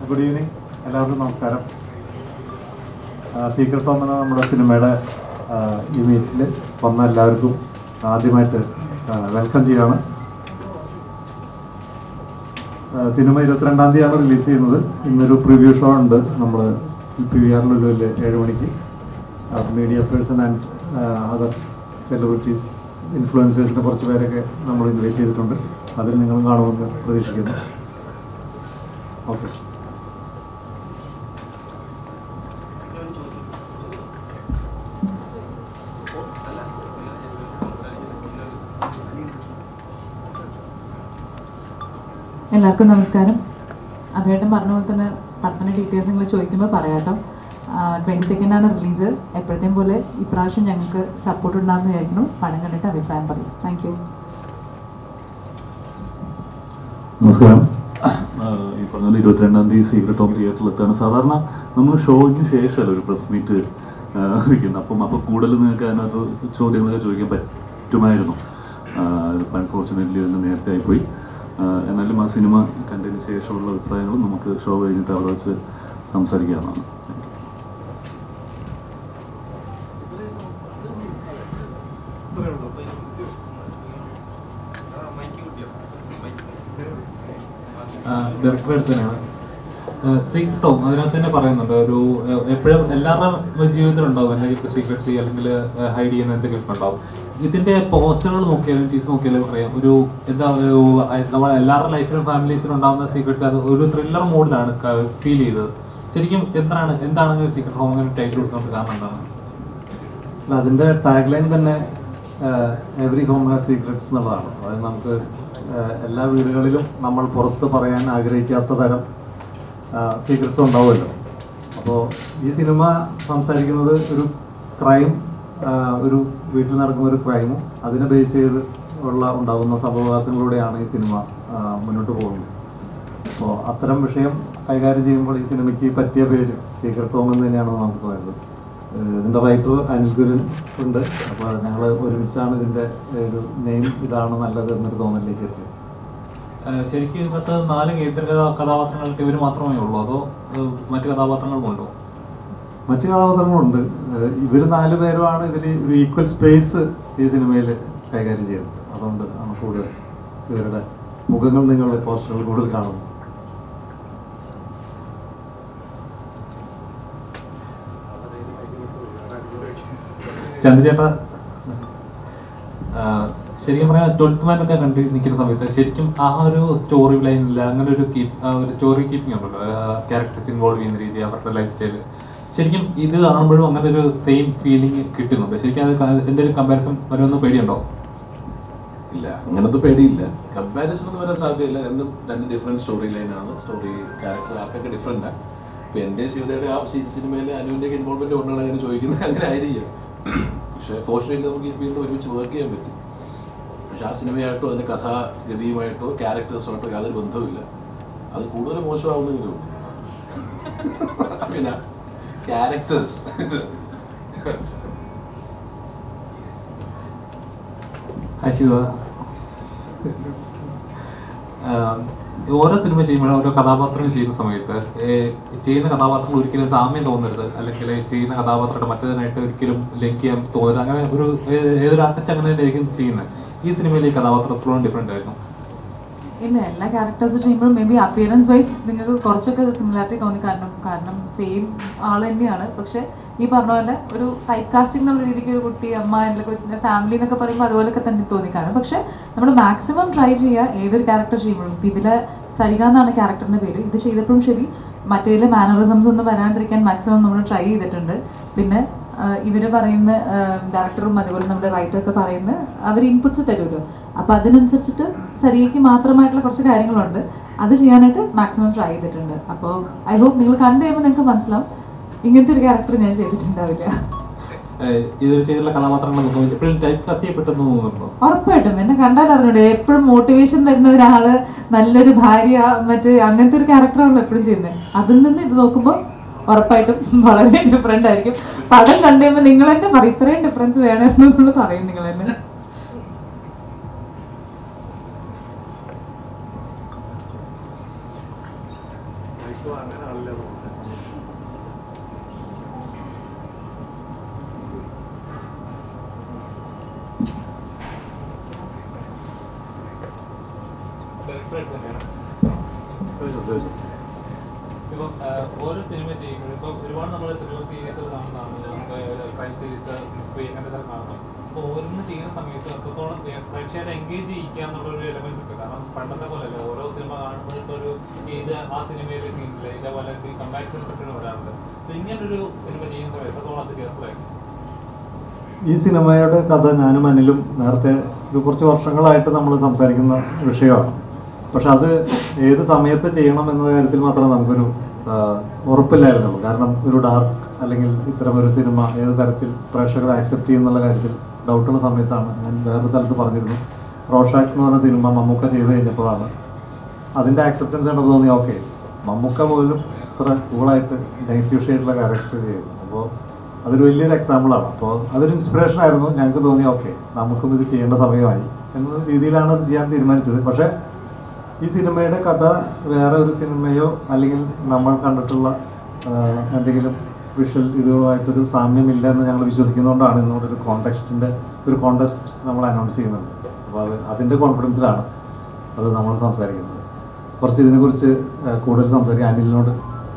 Good evening എല്ലാവർക്കും നമസ്കാരം secret home എന്ന നമ്മുടെ സിനിമയുടെ ആ, ഈ മീറ്റിൽ വന്ന എല്ലാവർക്കും ആദ്യമായിട്ട് വെൽക്കം ചെയ്യാണ് ആ, സിനിമ ഇരുപത്തിരണ്ടാം തീയതിയാണ് റിലീസ് ചെയ്യുന്നത് ഇന്നൊരു പ്രിവ്യൂ ഷോ ഉണ്ട് നമ്മൾ പി വി ആർ ലുലുവിൽ ഏഴ് മണിക്ക് media person and other celebrities ഇൻഫ്ലുവൻസേഴ്സിനെ കുറച്ച് പേരൊക്കെ നമ്മൾ ഇൻവൈറ്റ് ചെയ്തിട്ടുണ്ട് അതിൽ നിങ്ങളും കാണുമെന്ന് പ്രതീക്ഷിക്കുന്നു ഓക്കെ എല്ലാവർക്കും നമസ്കാരം അഭേട്ടൻ പറഞ്ഞ പോലെ തന്നെ പടത്തിൻ്റെ ഡീറ്റെയിൽസ് നിങ്ങൾ ചോദിക്കുമ്പോൾ പറയാട്ടോ ട്വൻറ്റി സെക്കൻഡാണ് റിലീസ് എപ്പോഴത്തെയും പോലെ ഇപ്രാവശ്യം ഞങ്ങൾക്ക് സപ്പോർട്ട് ഉണ്ടാകുന്ന വിചാരിക്കുന്നു പടം കണ്ടിട്ട് അഭിപ്രായം പറയും താങ്ക് യു നമസ്കാരം ആഹ് ഈ പറഞ്ഞ പോലെ ഇരുപത്തിരണ്ടാം തീയതി സീക്രട്ട് ഹോം തിയേറ്ററിൽ എത്താണ് സാധാരണ നമ്മൾ ഷോയ്ക്ക് ശേഷമല്ല ഒരു പ്രസ് മീറ്റ് വയ്ക്കുന്നത് അപ്പം അപ്പോൾ കൂടുതൽ നിങ്ങൾക്ക് അതിനകത്ത് ചോദ്യങ്ങളൊക്കെ ചോദിക്കാൻ പറ്റുമായിരുന്നു അൺഫോർച്ചുനേറ്റ്ലി അതിന് നേരത്തെ ആയിപ്പോയി ആഹ് എന്നാലും ആ സിനിമ കണ്ടതിന് ശേഷമുള്ള അഭിപ്രായങ്ങളും നമുക്ക് ഷോ കഴിഞ്ഞിട്ട് അവിടെ വെച്ച് സംസാരിക്കാവുന്നതാണ് ഡയറക്ടർ അടുത്ത് തന്നെയാണ് സീക്രട്ട് ഹോം അതിനകത്ത് തന്നെ പറയുന്നുണ്ട് ഒരു എപ്പോഴും എല്ലാവരുടെ ജീവിതത്തിലുണ്ടാവും എന്തെങ്കിലും സീക്രട്സി അല്ലെങ്കിൽ ഹൈഡ് ചെയ്യുന്ന എന്തെങ്കിലും ഉണ്ടാവും ഇതിന്റെ പോസ്റ്ററുകൾ നോക്കിയാലും ടീസ് നോക്കിയാലും അറിയാം ഒരു എന്താ ഒരു നമ്മൾ എല്ലാവരുടെ ലൈഫിലും ഫാമിലീസിലും ഉണ്ടാകുന്ന സീക്രട്സ് അത് ഒരു ത്രില്ലർ മോഡിലാണ് ഫീൽ ചെയ്തത് ശരിക്കും എന്താണ് എന്താണ് അങ്ങനെ സീക്രട്ട് ഹോം അങ്ങനെ ടൈറ്റിൽ കൊടുക്കുന്നത് കാരണം എന്താണ് അല്ല അതിൻ്റെ ടാഗ് ലൈൻ തന്നെ എവറി ഹോം ഹാസ് സീക്രട്സ് എന്നുള്ളതാണ് അതായത് നമുക്ക് ആഹ് എല്ലാ വീടുകളിലും നമ്മൾ പുറത്ത് പറയാൻ ആഗ്രഹിക്കാത്ത തരം സീക്രട്സ് ഉണ്ടാവുമല്ലോ അപ്പോൾ ഈ സിനിമ സംസാരിക്കുന്നത് ഒരു ക്രൈം ഒരു വീട്ടിൽ നടക്കുന്ന ഒരു ക്രൈമും അതിനെ ബേസ് ചെയ്ത് ഉള്ള ഉണ്ടാകുന്ന സംഭവവാസങ്ങളിലൂടെയാണ് ഈ സിനിമ ആഹ് മുന്നോട്ട് പോകുന്നത് അപ്പോൾ അത്തരം വിഷയം കൈകാര്യം ചെയ്യുമ്പോൾ ഈ സിനിമയ്ക്ക് പറ്റിയ പേര് സീക്രട്ട് ഹോം എന്ന് തന്നെയാണ് നമുക്ക് തോന്നുന്നത് ഏഹ് ഇതിന്റെ റൈറ്റർ അനിൽ ഗുരുൻ ഉണ്ട് അപ്പോൾ ഞങ്ങൾ ഒരുമിച്ചാണ് ഇതിന്റെ ഒരു നെയിം ഇതാണ് നല്ലത് എന്നൊരു തോന്നലിലേക്ക് എത്തിയത് ഏഹ് ശരിക്കും ഇതിനകത്ത് നാല് കേന്ദ്ര കഥാ- കഥാപാത്രങ്ങൾക്ക് ഇവർ മാത്രമേ ഉള്ളൂ അതോ ഏഹ് മറ്റു കഥാപാത്രങ്ങളും ഉണ്ടോ മറ്റു കഥാപാത്രങ്ങളുണ്ട് ഇവർ നാല് പേരുമാണ് ഇതിൽ ഒരു ഈക്വൽ സ്പേസ് ഈ സിനിമയിൽ കൈകാര്യം ചെയ്യുന്നത് അതുകൊണ്ട് ആണ് കൂടുതൽ ഇവരുടെ മുഖങ്ങൾ നിങ്ങൾ പോസ്റ്ററുകൾ കൂടുതൽ കാണുന്നു ചന്ദ്രചേട്ട ശരിക്കും പറയാം ട്വൽത്ത് മാൻ ഒക്കെ കണ്ട് നിൽക്കുന്ന സമയത്ത് ശരിക്കും ആ ഒരു സ്റ്റോറി ലൈനിൽ അങ്ങനെ ഒരു കീപ്പ് ഒരു സ്റ്റോറി കീപ്പിംഗ് ഉണ്ടല്ലോ ക്യാരക്ടേഴ്സ് ഇൻവോൾവ് ചെയ്യുന്ന രീതി അവരുടെ ലൈഫ് സ്റ്റൈല് ശരിക്കും ഇത് കാണുമ്പോഴും അങ്ങനെ ഒരു സെയിം ഫീലിംഗ് കിട്ടുന്നുണ്ട് ശരിക്കും അത് ക- എന്തെങ്കിലും കമ്പാരിസൺ വരുമെന്ന് പേടിയുണ്ടോ ഇല്ല അങ്ങനത്തെ പേടിയില്ല കമ്പാരിസൺ എന്ന് പറയാൻ സാധ്യതയില്ല രണ്ടും രണ്ട് ഡിഫറെൻറ്റ് സ്റ്റോറി ലൈനാണ് സ്റ്റോറി ക്യാരക്ടർ ആർക്കൊക്കെ ഡിഫറെൻറ്റാണ് ഇപ്പോൾ എൻ്റെ ശിവതയുടെ ആ സിനിമയിൽ അനുവിൻ്റെ ഇൻവോൾവ്മെൻറ്റ് കൊണ്ടാണ് അങ്ങനെ ചോദിക്കുന്നത് അങ്ങനെ ആയിരിക്കും പക്ഷേ ഫോർച്ചുനേറ്റ്ലി നമുക്ക് വീണ്ടും ഒരുമിച്ച് വർക്ക് ചെയ്യാൻ പറ്റി പക്ഷെ ആ സിനിമയായിട്ടോ അതിൻ്റെ കഥാഗതിയുമായിട്ടോ ക്യാരക്ടേഴ്സുമായിട്ടോ യാതൊരു ബന്ധവുമില്ല അത് കൂടുതൽ മോശമാവുന്നതിലും പിന്നെ ക്യാരക്ടേഴ്സ് അശിവ ആഹ് ഓരോ സിനിമ ചെയ്യുമ്പോഴും ഓരോ കഥാപാത്രങ്ങൾ ചെയ്യുന്ന സമയത്ത് ഏഹ് ചെയ്യുന്ന കഥാപാത്രങ്ങൾ ഒരിക്കലും സാമ്യം തോന്നരുത് അല്ലെങ്കിൽ ചെയ്യുന്ന കഥാപാത്രത്തെ മറ്റേതിനായിട്ട് ഒരിക്കലും ലിങ്ക് ചെയ്യാൻ തോന്നരുത് അങ്ങനെ ഒരു ഏ- ഏതൊരു ആർട്ടിസ്റ്റ് അങ്ങനെ ആയിരിക്കും ചെയ്യുന്നത് ഈ സിനിമയിൽ ഈ കഥാപാത്രം എത്രയും ഡിഫറെൻ്റ് ആയിരുന്നു ഇല്ല എല്ലാ ക്യാരക്ടേഴ്സ് ചെയ്യുമ്പോഴും മേ ബി അപ്പിയറൻസ് വൈസ് നിങ്ങൾക്ക് കുറച്ചൊക്കെ സിമിലാരിറ്റി തോന്നി കാരണം കാരണം സെയിം ആൾ തന്നെയാണ് പക്ഷെ ഈ പറഞ്ഞ പോലെ ഒരു ടൈപ്പ് കാസ്റ്റിംഗ് എന്നുള്ള രീതിക്ക് ഒരു കുട്ടി അമ്മ എൻ്റെ ഫാമിലി എന്നൊക്കെ പറയുമ്പോൾ അതുപോലൊക്കെ തന്നെ തോന്നി കാണും പക്ഷെ നമ്മൾ മാക്സിമം ട്രൈ ചെയ്യുക ഏതൊരു ക്യാരക്ടർ ചെയ്യുമ്പോഴും ഇപ്പം ഇതിലെ സരിക എന്നാണ് ക്യാരക്ടറിൻ്റെ പേര് ഇത് ചെയ്തപ്പോഴും ശരി മറ്റേതിലെ മാനറിസംസ് ഒന്നും വരാണ്ടിരിക്കാൻ മാക്സിമം നമ്മൾ ട്രൈ ചെയ്തിട്ടുണ്ട് പിന്നെ ഇവർ പറയുന്ന ഡയറക്ടറും അതുപോലെ നമ്മുടെ റൈറ്ററൊക്കെ പറയുന്ന അവർ ഇൻപുട്സ് തരുമല്ലോ അപ്പോൾ അതിനനുസരിച്ചിട്ട് സരിയയ്ക്ക് മാത്രമായിട്ടുള്ള കുറച്ച് കാര്യങ്ങളുണ്ട് അത് ചെയ്യാനായിട്ട് മാക്സിമം ട്രൈ ചെയ്തിട്ടുണ്ട് അപ്പോൾ ഐ ഹോപ്പ് നിങ്ങൾ കണ്ടു കഴിയുമ്പോൾ നിങ്ങൾക്ക് മനസ്സിലാവും ഇങ്ങനത്തെ ഒരു ക്യാരക്ടർ ഞാൻ ചെയ്തിട്ടുണ്ടാവില്ല ഏഹ് ഇതിൽ ചെയ്തിട്ടുള്ള കഥാപാത്രങ്ങൾ നോക്കുമ്പോൾ എപ്പോഴും ടൈപ്പ് കാസ്റ്റ് ചെയ്യപ്പെട്ടെന്ന് തോന്നുന്നുണ്ടോ ഉറപ്പായിട്ടും എന്നെ കണ്ടാൽ അറിഞ്ഞൂടെ എപ്പോഴും മോട്ടിവേഷൻ തരുന്ന ഒരാള് നല്ലൊരു ഭാര്യ മറ്റേ അങ്ങനത്തെ ഒരു ക്യാരക്ടറാണ് എപ്പോഴും ചെയ്യുന്നത് അതിൽ നിന്ന് ഇത് നോക്കുമ്പോൾ ഉറപ്പായിട്ടും വളരെ ഡിഫറെന്റ് ആയിരിക്കും പടം കണ്ടു കഴിയുമ്പോൾ നിങ്ങൾ തന്നെ പറയും ഇത്രയും ഡിഫറൻസ് വേണമെന്നുള്ളത് പറയും നിങ്ങൾ തന്നെ ഇപ്പം ഓരോ സിനിമ ചെയ്യുമ്പോഴും ഇപ്പം ഒരുപാട് നമ്മൾ ത്രില്ലർ സീരീസുകൾ കാണുന്നതാണ് നമുക്ക് ക്രൈം സീരീസ് മിസ്റ്ററി അങ്ങനത്തെ കാണുന്നത് അപ്പോൾ ഓരോന്ന് ചെയ്യുന്ന സമയത്ത് എത്രത്തോളം പ്രേക്ഷകരെ എൻഗേജ് ചെയ്യിക്കുക എന്നുള്ള ഒരു എലമെന്റ് ഉണ്ട് കാരണം പണ്ടത്തെ പോലെയല്ല ഓരോ സിനിമ കാണുമ്പോഴത്തെ ഒരു ഇത് ആ സിനിമയിലെ സീനില്ല ഇതേപോലെ കമ്പാരിസൺസ് ഒക്കെ വരാറുണ്ട് അപ്പോൾ ഇങ്ങനൊരു സിനിമ ചെയ്യുന്ന സമയത്ത് എത്രത്തോളം അത് കെയർഫുൾ ആയിരിക്കും ഈ സിനിമയുടെ കഥ ഞാനും അനിലും നേരത്തെ ഒരു കുറച്ച് വർഷങ്ങളായിട്ട് നമ്മൾ സംസാരിക്കുന്ന വിഷയമാണ് പക്ഷെ അത് ഏത് സമയത്ത് ചെയ്യണം എന്ന കാര്യത്തിൽ മാത്രമേ നമുക്കൊരു ആ, ഉറപ്പില്ലായിരുന്നുള്ളൂ കാരണം ഒരു ഡാർക്ക് അല്ലെങ്കിൽ ഇത്തരം ഒരു സിനിമ ഏത് തരത്തിൽ പ്രേക്ഷകർ ആക്സെപ്റ്റ് ചെയ്യുന്നുള്ള കാര്യത്തിൽ ഡൗട്ടുള്ള സമയത്താണ് ഞാൻ വേറൊരു സ്ഥലത്ത് പറഞ്ഞിരുന്നു റോഷാക്ക് എന്ന് പറഞ്ഞ സിനിമ മമ്മൂക്ക ചെയ്ത് കഴിഞ്ഞപ്പോഴാണ് അതിൻ്റെ ആക്സെപ്റ്റൻസ് കണ്ടപ്പോൾ തോന്നി ഓക്കെ മമ്മൂക്ക പോലും ഇത്ര കൂളായിട്ട് നെഗറ്റീവ് ഷെയ്ഡുള്ള ക്യാരക്ടർ ചെയ്യുന്നു അപ്പോൾ അതൊരു വലിയൊരു എക്സാമ്പിളാണ് അപ്പോൾ അതൊരു ഇൻസ്പിറേഷൻ ആയിരുന്നു ഞങ്ങൾക്ക് തോന്നി ഓക്കെ നമുക്കും ഇത് ചെയ്യേണ്ട സമയമായി എന്ന രീതിയിലാണ് അത് ചെയ്യാൻ തീരുമാനിച്ചത് പക്ഷേ ഈ സിനിമയുടെ കഥ വേറെ ഒരു സിനിമയോ അല്ലെങ്കിൽ നമ്മൾ കണ്ടിട്ടുള്ള ആ, എന്തെങ്കിലും വിഷ്വൽ ഇതുമായിട്ടൊരു സാമ്യമില്ല എന്ന് ഞങ്ങൾ വിശ്വസിക്കുന്നതുകൊണ്ടാണ് ഇന്നോട് ഒരു കോണ്ടെക്സ്റ്റിൻ്റെ ഒരു കോണ്ടസ്റ്റ് നമ്മൾ അനൗൺസ് ചെയ്യുന്നുണ്ട് അപ്പോൾ അത് അതിൻ്റെ കോൺഫിഡൻസിലാണ് അത് നമ്മൾ സംസാരിക്കുന്നത് കുറച്ച് ഇതിനെക്കുറിച്ച് ആ, കൂടുതൽ സംസാരിക്കാൻ അനിലിനോട്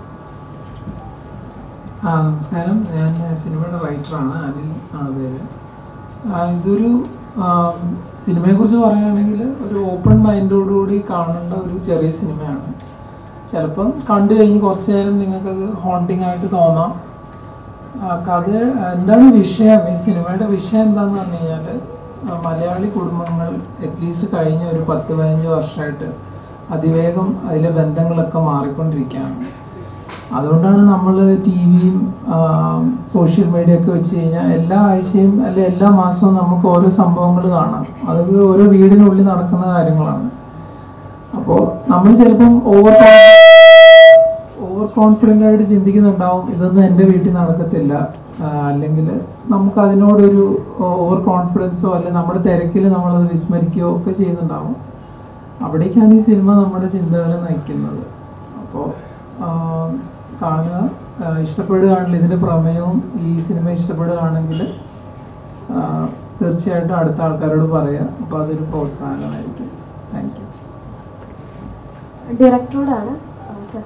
ആ നമസ്കാരം ഞാൻ സിനിമയുടെ റൈറ്ററാണ് അനിൽ ആണ് പേര് ആ, ഇതൊരു ആ, സിനിമയെക്കുറിച്ച് പറയുകയാണെങ്കിൽ ഒരു ഓപ്പൺ മൈൻഡോടുകൂടി കാണേണ്ട ഒരു ചെറിയ സിനിമയാണ് ചിലപ്പം കണ്ടു കഴിഞ്ഞ് കുറച്ച് നേരം നിങ്ങൾക്കത് ഹോണ്ടിങ് ആയിട്ട് തോന്നാം ആ, കഥ എന്താണ് വിഷയം ഈ സിനിമയുടെ വിഷയം എന്താണെന്ന് പറഞ്ഞു കഴിഞ്ഞാൽ മലയാളി കുടുംബങ്ങൾ അറ്റ്ലീസ്റ്റ് കഴിഞ്ഞ ഒരു പത്ത് പതിനഞ്ച് വർഷമായിട്ട് അതിവേഗം അതിലെ ബന്ധങ്ങളൊക്കെ മാറിക്കൊണ്ടിരിക്കുകയാണ് അതുകൊണ്ടാണ് നമ്മൾ ടി വിയും സോഷ്യൽ മീഡിയ ഒക്കെ വെച്ച് കഴിഞ്ഞാൽ എല്ലാ ആഴ്ചയും അല്ലെ എല്ലാ മാസവും നമുക്ക് ഓരോ സംഭവങ്ങൾ കാണാം അതൊക്കെ ഓരോ വീടിനുള്ളിൽ നടക്കുന്ന കാര്യങ്ങളാണ് അപ്പോൾ നമ്മൾ ചിലപ്പം ഓവർ ഓവർ കോൺഫിഡൻ്റ് ആയിട്ട് ചിന്തിക്കുന്നുണ്ടാവും ഇതൊന്നും എൻ്റെ വീട്ടിൽ നടക്കത്തില്ല അല്ലെങ്കിൽ നമുക്ക് അതിനോടൊരു ഓവർ കോൺഫിഡൻസോ അല്ലെങ്കിൽ നമ്മുടെ തിരക്കിൽ നമ്മളത് വിസ്മരിക്കുകയോ ഒക്കെ ചെയ്യുന്നുണ്ടാവും അവിടേക്കാണ് ഈ സിനിമ നമ്മുടെ ചിന്തകളെ നയിക്കുന്നത് അപ്പോൾ കാണുക ആ, ഇഷ്ടപ്പെടുകയാണെങ്കിൽ ഇതിൻ്റെ പ്രമേയവും ഈ സിനിമ ഇഷ്ടപ്പെടുകയാണെങ്കിൽ ആ, തീർച്ചയായിട്ടും അടുത്ത ആൾക്കാരോട് പറയാം അപ്പോൾ അതൊരു പ്രോത്സാഹനമായിരിക്കും താങ്ക് യു ഡയറക്ടറോടാണ് സർ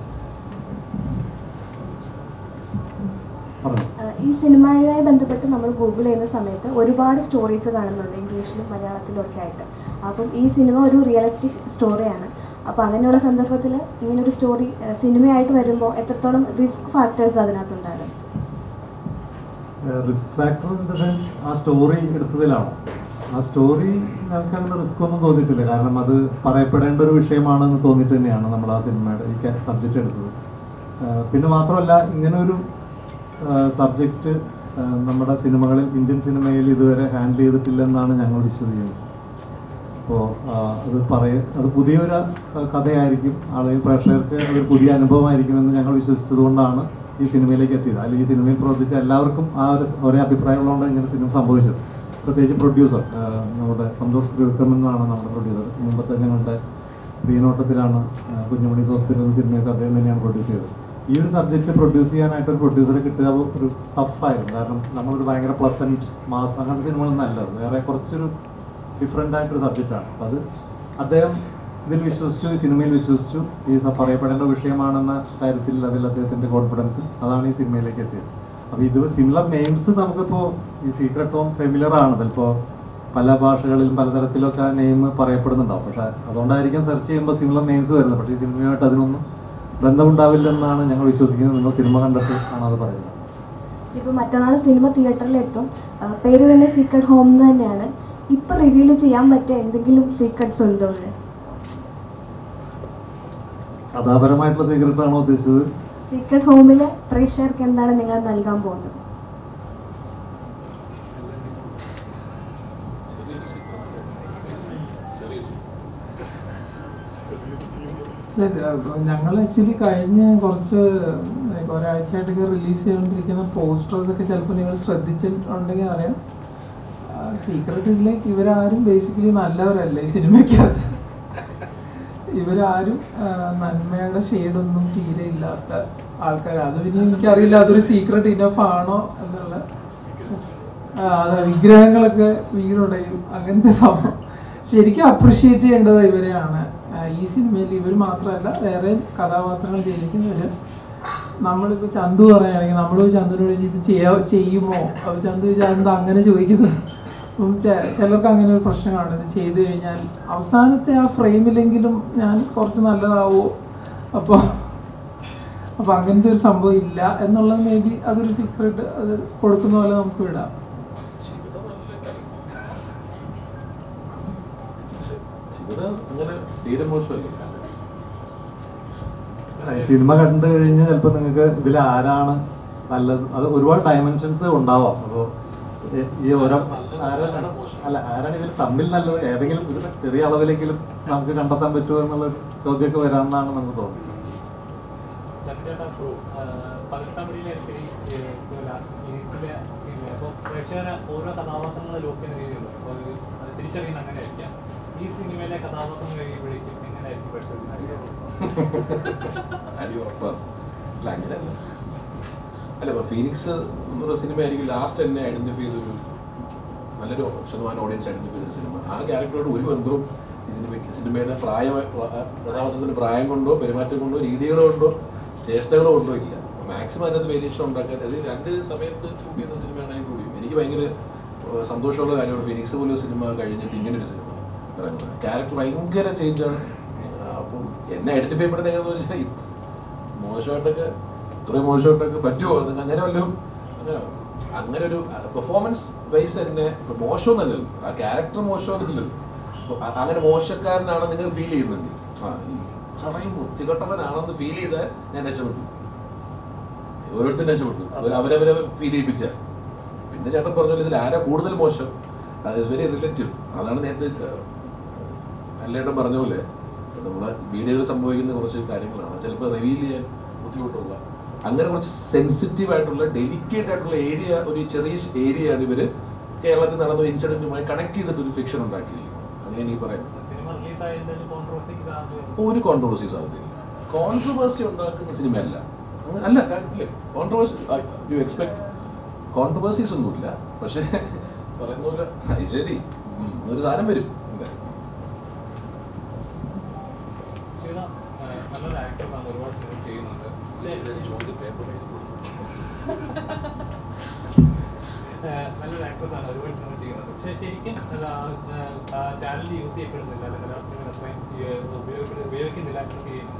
പറഞ്ഞു ഈ സിനിമയുമായി ബന്ധപ്പെട്ട് നമ്മൾ ഗൂഗിൾ ചെയ്യുന്ന സമയത്ത് ഒരുപാട് സ്റ്റോറീസ് കാണുന്നുണ്ട് ഇംഗ്ലീഷിലും മലയാളത്തിലും ഒക്കെ ആയിട്ട് അപ്പം ഈ സിനിമ ഒരു റിയലിസ്റ്റിക് സ്റ്റോറിയാണ് അപ്പോൾ അങ്ങനെയുള്ള സന്ദർഭത്തിൽ ഇങ്ങനൊരു സ്റ്റോറി സിനിമയായിട്ട് വരുമ്പോൾ എത്രത്തോളം റിസ്ക് ഫാക്ടേഴ്സ് അതിനകത്തുണ്ടാകും risk factor in the sense ആ സ്റ്റോറി എടുത്തതിലാണോ ആ സ്റ്റോറി ഞങ്ങൾക്ക് അങ്ങനെ റിസ്ക് ഒന്നും തോന്നിയിട്ടില്ല കാരണം അത് പറയപ്പെടേണ്ട ഒരു വിഷയമാണെന്ന് തോന്നിയിട്ട് തന്നെയാണ് നമ്മൾ ആ സിനിമയുടെ ഈ സബ്ജക്റ്റ് എടുത്തത് ആ, പിന്നെ മാത്രമല്ല ഇങ്ങനെ ഒരു സബ്ജക്റ്റ് നമ്മുടെ സിനിമകളിൽ ഇന്ത്യൻ സിനിമയിൽ ഇതുവരെ ഹാൻഡിൽ ചെയ്തിട്ടില്ലെന്നാണ് ഞങ്ങൾ വിശ്വസിക്കുന്നത് അപ്പോൾ അത് പറയ അത് പുതിയൊരു ആ, കഥയായിരിക്കും ആളുകൾ പ്രേക്ഷകർക്ക് അതൊരു പുതിയ അനുഭവമായിരിക്കുമെന്ന് ഞങ്ങൾ വിശ്വസിച്ചത് കൊണ്ടാണ് ഈ സിനിമയിലേക്ക് എത്തിയത് അല്ലെങ്കിൽ ഈ സിനിമയിൽ പ്രവർത്തിച്ച എല്ലാവർക്കും ആ ഒരു ഒരേ അഭിപ്രായമുള്ളതുകൊണ്ടാണ് ഇങ്ങനെ സിനിമ സംഭവിച്ചത് പ്രത്യേകിച്ച് പ്രൊഡ്യൂസർ നമ്മുടെ സന്തോഷ് ത്രിവിക്രമൻ എന്നാണ് നമ്മുടെ പ്രൊഡ്യൂസർ മുമ്പത്തെ ഞങ്ങളുടെ പ്രീനോട്ടത്തിലാണ് ആ, കുഞ്ഞുമണി ഹോസ്പിറ്റൽ എന്ന സിനിമയൊക്കെ അദ്ദേഹം തന്നെയാണ് പ്രൊഡ്യൂസ് ചെയ്തത് ഈ ഒരു സബ്ജക്റ്റ് പ്രൊഡ്യൂസ് ചെയ്യാനായിട്ട് ഒരു പ്രൊഡ്യൂസറെ കിട്ടുക ഒരു ടഫായിരുന്നു കാരണം നമ്മളൊരു ഭയങ്കര പ്ലസൻറ്റ് മാസ് അങ്ങനത്തെ സിനിമകളൊന്നും അല്ല അത്. വേറെ കുറച്ചൊരു ഡിഫറെൻ്റ് ആയിട്ടൊരു സബ്ജക്റ്റാണ് അപ്പം അത് അദ്ദേഹം ഇതിൽ വിശ്വസിച്ചു ഈ സിനിമയിൽ വിശ്വസിച്ചു ഈ സ- പറയപ്പെടേണ്ട വിഷയമാണെന്ന കാര്യത്തിൽ അതിൽ അദ്ദേഹത്തിൻ്റെ കോൺഫിഡൻസ് അതാണ് ഈ സിനിമയിലേക്ക് എത്തിയത് അപ്പോൾ ഇത് സിമിലർ നെയിംസ് നമുക്കിപ്പോൾ ഈ സീക്രട്ട് ഹോം ഫെമിലർ ആണ് ചിലപ്പോൾ പല ഭാഷകളിലും പലതരത്തിലൊക്കെ ആ നെയിം പറയപ്പെടുന്നുണ്ടാവും പക്ഷേ അതുകൊണ്ടായിരിക്കും സെർച്ച് ചെയ്യുമ്പോൾ സിമിലർ നെയിംസ് വരുന്നത് പക്ഷേ ഈ സിനിമയുമായിട്ട് അതിനൊന്നും ബന്ധമുണ്ടാവില്ലെന്നാണ് ഞങ്ങൾ വിശ്വസിക്കുന്നത് നിങ്ങൾ സിനിമ കണ്ടിട്ട് ആണ് അത് പറയുന്നത് ഇപ്പോൾ മറ്റന്നാൾ സിനിമ തിയേറ്ററിൽ എത്തും ആ, പേര് തന്നെ സീക്രട്ട് ഹോം എന്ന് തന്നെയാണ് ഇപ്പം റിവീൽ ചെയ്യാൻ പറ്റിയ എന്തെങ്കിലും സീക്രട്സ് ഉണ്ടോ ഇവിടെ കഥാപരമായിട്ടുള്ള സീക്രട്ട് ആണോ ഉദ്ദേശിച്ചത് സീക്രട്ട് ഹോമിൽ പ്രേക്ഷകർക്ക് എന്താണ് നിങ്ങൾ നൽകാൻ പോകുന്നത് ചെറിയൊരു secret. ചെറിയൊരു secret. ഞങ്ങൾ ആക്ച്വലി കഴിഞ്ഞ കുറച്ച് like ഒരാഴ്ചയായിട്ടൊക്കെ റിലീസ് ചെയ്തുകൊണ്ടിരിക്കുന്ന പോസ്റ്റേഴ്സ് ഒക്കെ ചിലപ്പോൾ നിങ്ങൾ ശ്രദ്ധിച്ചിട്ടുണ്ടെങ്കിൽ അറിയാം സീക്രട്ട് ഇസ് ലൈക്ക് ഇവരാരും ബേസിക്കലി നല്ലവരല്ല ഈ സിനിമയ്ക്കകത്ത് ഇവരാരും ആ, നന്മയുടെ ഷെയ്ഡൊന്നും തീരെ ഇല്ലാത്ത ആൾക്കാരാണ് അത് പിന്നെ എനിക്കറിയില്ല അതൊരു സീക്രട്ട് ഇനഫ് ആണോ എന്നുള്ള ആ, അതെ വിഗ്രഹങ്ങളൊക്കെ വീടുടയും അങ്ങനത്തെ സംഭവം ശരിക്കും അപ്രിഷിയേറ്റ് ചെയ്യേണ്ടത് ഇവരെയാണ് ആ, ഈ സിനിമയിൽ ഇവർ മാത്രമല്ല വേറെ കഥാപാത്രങ്ങൾ ചെയ്തിരിക്കുന്നവര് നമ്മളിപ്പോൾ ചന്തു പറയുകയാണെങ്കിൽ നമ്മൾ ചന്തുവിനോട് ചോദിച്ച് ഇത് ചെയ്യാ ചെയ്യുമോ അപ്പോൾ ചന്തു ചോദിച്ചാൽ എന്താ അങ്ങനെ ചോദിക്കുന്നത് അപ്പം ചെ- ചിലർക്ക് അങ്ങനെ ഒരു പ്രശ്നമാണ് ഇത് ചെയ്തു കഴിഞ്ഞാൽ അവസാനത്തെ ആ ഫ്രെയിമിലെങ്കിലും ഞാൻ കുറച്ച് നല്ലതാവോ അപ്പോൾ അപ്പോൾ അങ്ങനത്തെ ഒരു സംഭവം ഇല്ല എന്നുള്ളത് മേ ബി അതൊരു സീക്രട്ട് അത് കൊടുക്കുന്ന പോലെ നമുക്ക് വിടാം ശിവത നല്ല കാര്യം. ശിവത അങ്ങനെ തീരെ മോശമല്ല സിനിമ കണ്ടു കഴിഞ്ഞ് ചിലപ്പോൾ നിങ്ങൾക്ക് ഇതിൽ ആരാണ് നല്ലത് അത് ഒരുപാട് ഡയമെൻഷൻസ് ഉണ്ടാവാം അപ്പോൾ ഈ ഓരോ ആരാ അല്ല ആരാണ് ഇതിൽ തമ്മിൽ നല്ലത് ഏതെങ്കിലും ഇതിൽ ചെറിയ അളവിലെങ്കിലും നമുക്ക് കണ്ടെത്താൻ പറ്റുമോ എന്നുള്ള ചോദ്യമൊക്കെ വരാമെന്നാണ് നമുക്ക് തോന്നുന്നത് ചന്ദ്രേട്ടാ, ആ, പതിനെട്ടാം പടിയിലെ ശരി, ഏ, ഇതുപോലെ ഇനിസിലെ സിനിമ. അപ്പൊ പ്രേക്ഷകരെ ഓരോ കഥാപാത്രങ്ങളെ ലോക്ക് ചെയ്യുന്ന രീതിയുണ്ട് അപ്പൊ അത് അത് തിരിച്ചറിയുന്ന അങ്ങനെ ആയിരിക്കാം ഈ സിനിമയിലെ കഥാപാത്രം കഴിയുമ്പോഴേക്കും എങ്ങനെയായിരിക്കും പ്രേക്ഷകർക്ക് അറിയുന്നത്? അടി ഉറപ്പാണ് അല്ല അങ്ങനെയല്ല അല്ല ഇപ്പൊ ഫീനിക്സ് എന്നുള്ള സിനിമ ആയിരിക്കും ലാസ്റ്റ് എന്നെ ഐഡന്റിഫൈ ചെയ്തൊരു നല്ലൊരു ശതമാനം ഓഡിയൻസ് ഐഡന്റിഫൈ ചെയ്ത സിനിമ ആ ക്യാരക്ടറോട് ഒരു ബന്ധവും ഈ സിനിമയ്ക്ക് സിനിമയുടെ പ്രായ കഥാപാത്രത്തിന്റെ പ്രായം കൊണ്ടോ പെരുമാറ്റം കൊണ്ടോ രീതികളോ കൊണ്ടോ ചേഷ്ടകളോ കൊണ്ടോ ഇല്ല മാക്സിമം അതിനകത്ത് വേരിയേഷൻ ഉണ്ടാക്കാൻ അത് രണ്ട് സമയത്ത് ഷൂട്ട് ചെയ്യുന്ന സിനിമയാണെങ്കിൽ കൂടി എനിക്ക് ഭയങ്കര ഏഹ്, സന്തോഷമുള്ള കാര്യമാണ് ഫീനിക്സ് പോലൊരു സിനിമ കഴിഞ്ഞിട്ട് ഇങ്ങനെ ഒരു സിനിമ ഇറങ്ങുന്നത് ക്യാരക്ടർ ഭയങ്കര ചേഞ്ചാണ് അപ്പം എന്നെ ഐഡന്റിഫൈ പെടുന്നത് എങ്ങനെയാണെന്ന് വെച്ചാൽ ഇത് മോശമായിട്ടൊക്കെ ഇത്രയും മോശമായിട്ടൊക്കെ പറ്റുമോ എന്ന് അങ്ങനെ വല്ലതും അങ്ങനെ അങ്ങനെ ഒരു പെർഫോമൻസ് വൈസ് തന്നെ ഇപ്പൊ മോശമൊന്നുമല്ലല്ലോ ആ ക്യാരക്ടർ മോശമൊന്നുമില്ലല്ലോ അപ്പൊ അ- അങ്ങനെ മോശക്കാരനാണെന്ന് നിങ്ങൾ ഫീൽ ചെയ്യുന്നുണ്ട് ആ ഈ ചറയും വൃത്തികെട്ടവനാണെന്ന് ഫീൽ ചെയ്താൽ ഞാൻ രക്ഷപ്പെട്ടു ഓരോരുത്തരും രക്ഷപ്പെട്ടു അവര് അവരവരെ ഫീൽ ചെയ്യിപ്പിച്ച പിന്നെ ചേട്ടൻ പറഞ്ഞ ഇതിൽ ആരാ കൂടുതൽ മോശം അത് വെരി റിലേറ്റീവ് അതാണ് നേരത്തെ അല്ലേട്ടൻ പറഞ്ഞ പോലെ നമ്മളെ വീഡിയോയിൽ സംഭവിക്കുന്ന കുറച്ച് കാര്യങ്ങളാണ് ചിലപ്പോൾ റിവീൽ ചെയ്യാൻ ബുദ്ധിമുട്ടുള്ള അങ്ങനെ കുറച്ച് സെൻസിറ്റീവ് ആയിട്ടുള്ള ഡെലിക്കേറ്റ് ആയിട്ടുള്ള ഏരിയ ഒരു ചെറിയ ഏരിയയാണ് ഇവര് കേരളത്തിൽ നടന്ന ഇൻസിഡന്റുമായി കണക്ട് ചെയ്തിട്ട് ഒരു ഫിക്ഷൻ ഉണ്ടാക്കിയിരിക്കുന്നത് അങ്ങനെ എനിക്ക് പറയാം സിനിമ റിലീസായതിന്റെ ഒരു കോൺട്രവേഴ്സിക്ക് കാരണം ഒരു കോൺട്രവേഴ്സി സാധ്യതയില്ല കോൺട്രവേഴ്സി ഉണ്ടാക്കുന്ന സിനിമയല്ല അങ്ങനെ- അല്ല കാര്യമില്ലേ കോൺട്രവേഴ്സി യു എക്സ്പെക്ട് കോൺട്രവേഴ്സീസ് ഒന്നുമില്ല പക്ഷേ പറയുന്ന പോലെ "അത് ശരി ഉം, ഒരു സാധനം വരും ഇങ്ങനെ. ശിവ, ആ, നല്ലൊരു ആക്ടറാണ് ഒരുപാട് സിനിമ ചെയ്യുന്നുണ്ട് ആ, നല്ലൊരു ആക്ട്രസ് ആണ് ഒരുപാട് സിനിമ ചെയ്യുന്നുണ്ട് പക്ഷെ ശരിക്കും ചാനൽ യൂസ് ചെയ്യപ്പെടുന്നില്ല അല്ലെങ്കിൽ ആ സിനിമ അത്രയും ഏ, ഉപയോഗപ്പെടു- ഉപയോഗിക്കുന്നില്ല എന്ന് ഫീൽ ചെയ്യുന്നു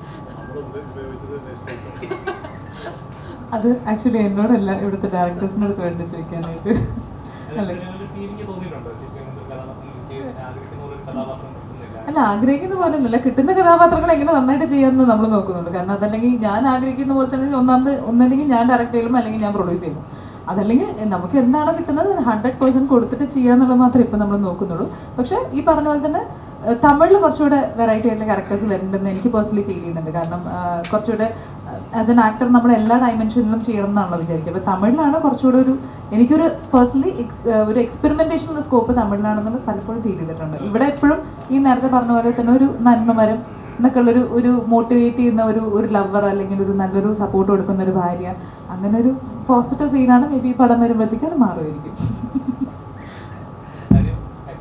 അത് ആക്ച്വലി എന്നോടല്ല ഇവിടുത്തെ ഡയറക്ടേഴ്സിനോട് വേണ്ടി ചോദിക്കാനായിട്ട് അല്ലെ ഒരു ഫീലിംഗ് തോന്നിയിട്ടുണ്ടോ ശരിക്കും ഇങ്ങനത്തെ ഒരു കഥാപാത്രം എനിക്ക് ആഗ്രഹിക്കുന്ന പോലെ ഒരു കഥാപാത്രം കിട്ടുന്നില്ല അല്ല ആഗ്രഹിക്കുന്ന പോലെ അല്ല കിട്ടുന്ന കഥാപാത്രങ്ങൾ എങ്ങനെ നന്നായിട്ട് ചെയ്യാമെന്ന് നമ്മൾ നോക്കുന്നുണ്ട് കാരണം അതല്ലെങ്കിൽ ഞാൻ ആഗ്രഹിക്കുന്ന പോലെ തന്നെ ഒന്നാമത് ഒന്നല്ലെങ്കിൽ ഞാൻ ഡയറക്റ്റ് ചെയ്യും അല്ലെങ്കിൽ ഞാൻ പ്രൊഡ്യൂസ് ചെയ്യും അതല്ലെങ്കിൽ നമുക്ക് എന്താണോ കിട്ടുന്നത് ഹൺഡ്രഡ് പേഴ്സെന്റ് കൊടുത്തിട്ട് ചെയ്യാന്നുള്ളത് മാത്രമേ ഇപ്പം നമ്മൾ നോക്കുന്നുള്ളൂ പക്ഷേ ഈ പറഞ്ഞ പോലെ തന്നെ ഏഹ്, തമിഴിൽ കുറച്ചുകൂടെ വെറൈറ്റി ആയിട്ടുള്ള ക്യാരക്ടേഴ്സ് വരുന്നുണ്ടെന്ന് എനിക്ക് പേഴ്സണലി ഫീൽ ചെയ്യുന്നുണ്ട് കാരണം ആഹ്, കുറച്ചുകൂടെ ആസ് എൻ ആക്ടർ നമ്മൾ എല്ലാ ഡയമെൻഷനിലും ചെയ്യണം എന്നാണല്ലോ വിചാരിക്കുക അപ്പോൾ തമിഴിലാണ് കുറച്ചുകൂടെ ഒരു എനിക്കൊരു പേഴ്സണലി ഒരു എക്സ്പെരിമെന്റേഷൻ സ്കോപ്പ് തമിഴിലാണെന്ന് പലപ്പോഴും ഫീൽ ചെയ്തിട്ടുണ്ട് ഇവിടെ എപ്പോഴും ഈ നേരത്തെ പറഞ്ഞ പോലെ തന്നെ ഒരു നന്മമരം എന്നൊക്കെ ഉള്ളൊരു ഒരു മോട്ടിവേറ്റ് ചെയ്യുന്ന ഒരു ഒരു ലവർ അല്ലെങ്കിൽ ഒരു നല്ലൊരു സപ്പോർട്ട് കൊടുക്കുന്ന ഒരു ഭാര്യ അങ്ങനെ ഒരു പോസിറ്റീവ് ഫീലാണ് മേ ബി ഈ പടം വരുമ്പോഴത്തേക്ക് അത് മാറുമായിരിക്കും കാര്യം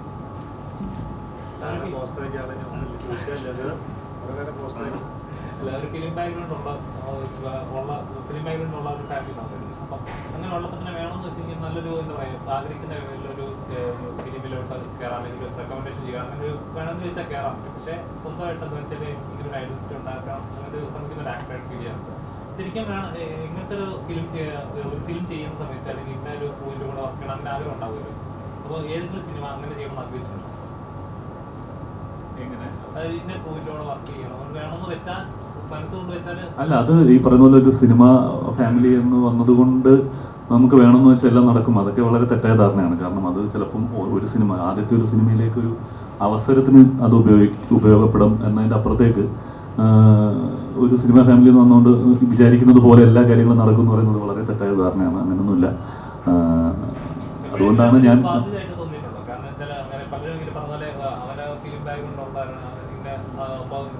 അല്ല ഒരു ഫിലിം ബാക്ക്ഗ്രൗണ്ട് ഉള്ള ആ, ഉള്ള ഫിലിം ബാക്ക്ഗ്രൗണ്ട് ഉള്ള ഒരു ഫാമിലിയാണ് വരുന്നത് അപ്പം അങ്ങനെ ഉള്ളപ്പോൾ തന്നെ വേണമെന്ന് വെച്ച് കഴിഞ്ഞാൽ നല്ലൊരു എന്താ പറയുക ആഗ്രഹിക്കുന്ന ഒരു ഫിലിമിലോട്ട് കയറാം അല്ലെങ്കിൽ റെക്കമെൻഡേഷൻ ചെയ്യാം അങ്ങനെ ഒരു വേണമെന്ന് ചോദിച്ചാൽ കയറാൻ പറ്റും പക്ഷേ സ്വന്തമായിട്ട് എന്താ വെച്ചാൽ ഇങ്ങനെ ഒരു ഐഡന്റിറ്റി ഉണ്ടാക്കാം അങ്ങനത്തെ ഒരു ശ്രമിക്കുന്ന ഒരു ആക്ടറായിട്ട് ഫീൽ ചെയ്യാറുണ്ട് ശരിക്കും വേണം ഏ, ഇങ്ങനത്തെ ഒരു ഫിലിം ഒരു ഫിലിം ചെയ്യുന്ന സമയത്ത് അല്ലെങ്കിൽ ഇന്ന ഒരു പോയിന്റ് കൂടെ വർക്ക് ചെയ്യണം അങ്ങനെ ആഗ്രഹം ഉണ്ടാവുമല്ലോ അപ്പോൾ ഏതെങ്കിലും സിനിമ അങ്ങനെ ചെയ്യണം എന്ന് ആഗ്രഹിച്ചിട്ടുണ്ടോ എങ്ങനെ അതായത് ഇന്ന പോയിന്റോടെ വർക്ക് ചെയ്യണം അത് വേണമെന്ന് വെച്ചാൽ മനസ്സുകൊണ്ട് വെച്ചാൽ അല്ല അത് ഈ പറയുന്ന പോലെ ഒരു സിനിമ ഫാമിലി എന്ന് വന്നതുകൊണ്ട് നമുക്ക് വേണമെന്ന് വെച്ചാൽ എല്ലാം നടക്കും അതൊക്കെ വളരെ തെറ്റായ ധാരണയാണ് കാരണം അത് ചിലപ്പം ഒ- ഒരു സിനിമ ആദ്യത്തെ ഒരു സിനിമയിലേക്ക് ഒരു അവസരത്തിന് അത് ഉപയോഗി ഉപയോഗപ്പെടും എന്നതിൻ്റെ അപ്പുറത്തേക്ക് ആ, ഒരു സിനിമ ഫാമിലി എന്ന് വന്നുകൊണ്ട് വിചാരിക്കുന്നത് പോലെ എല്ലാ കാര്യങ്ങളും നടക്കും എന്ന് പറയുന്നത് വളരെ തെറ്റായ ധാരണയാണ് അങ്ങനെയൊന്നുമില്ല ആ, അതുകൊണ്ടാണ് ഞാൻ ബാധ്യതയായിട്ട് തോന്നിയിട്ടുണ്ടോ കാരണം വെച്ചാൽ അങ്ങനെ പലരും ഇങ്ങനെ പറഞ്ഞ പോലെ ആ, അവന്റെ ഫിലിം ബാക്ക്ഗ്രൗണ്ട് ഉള്ളവരാണ് ഇങ്ങനെ ആ, അപ്പൊ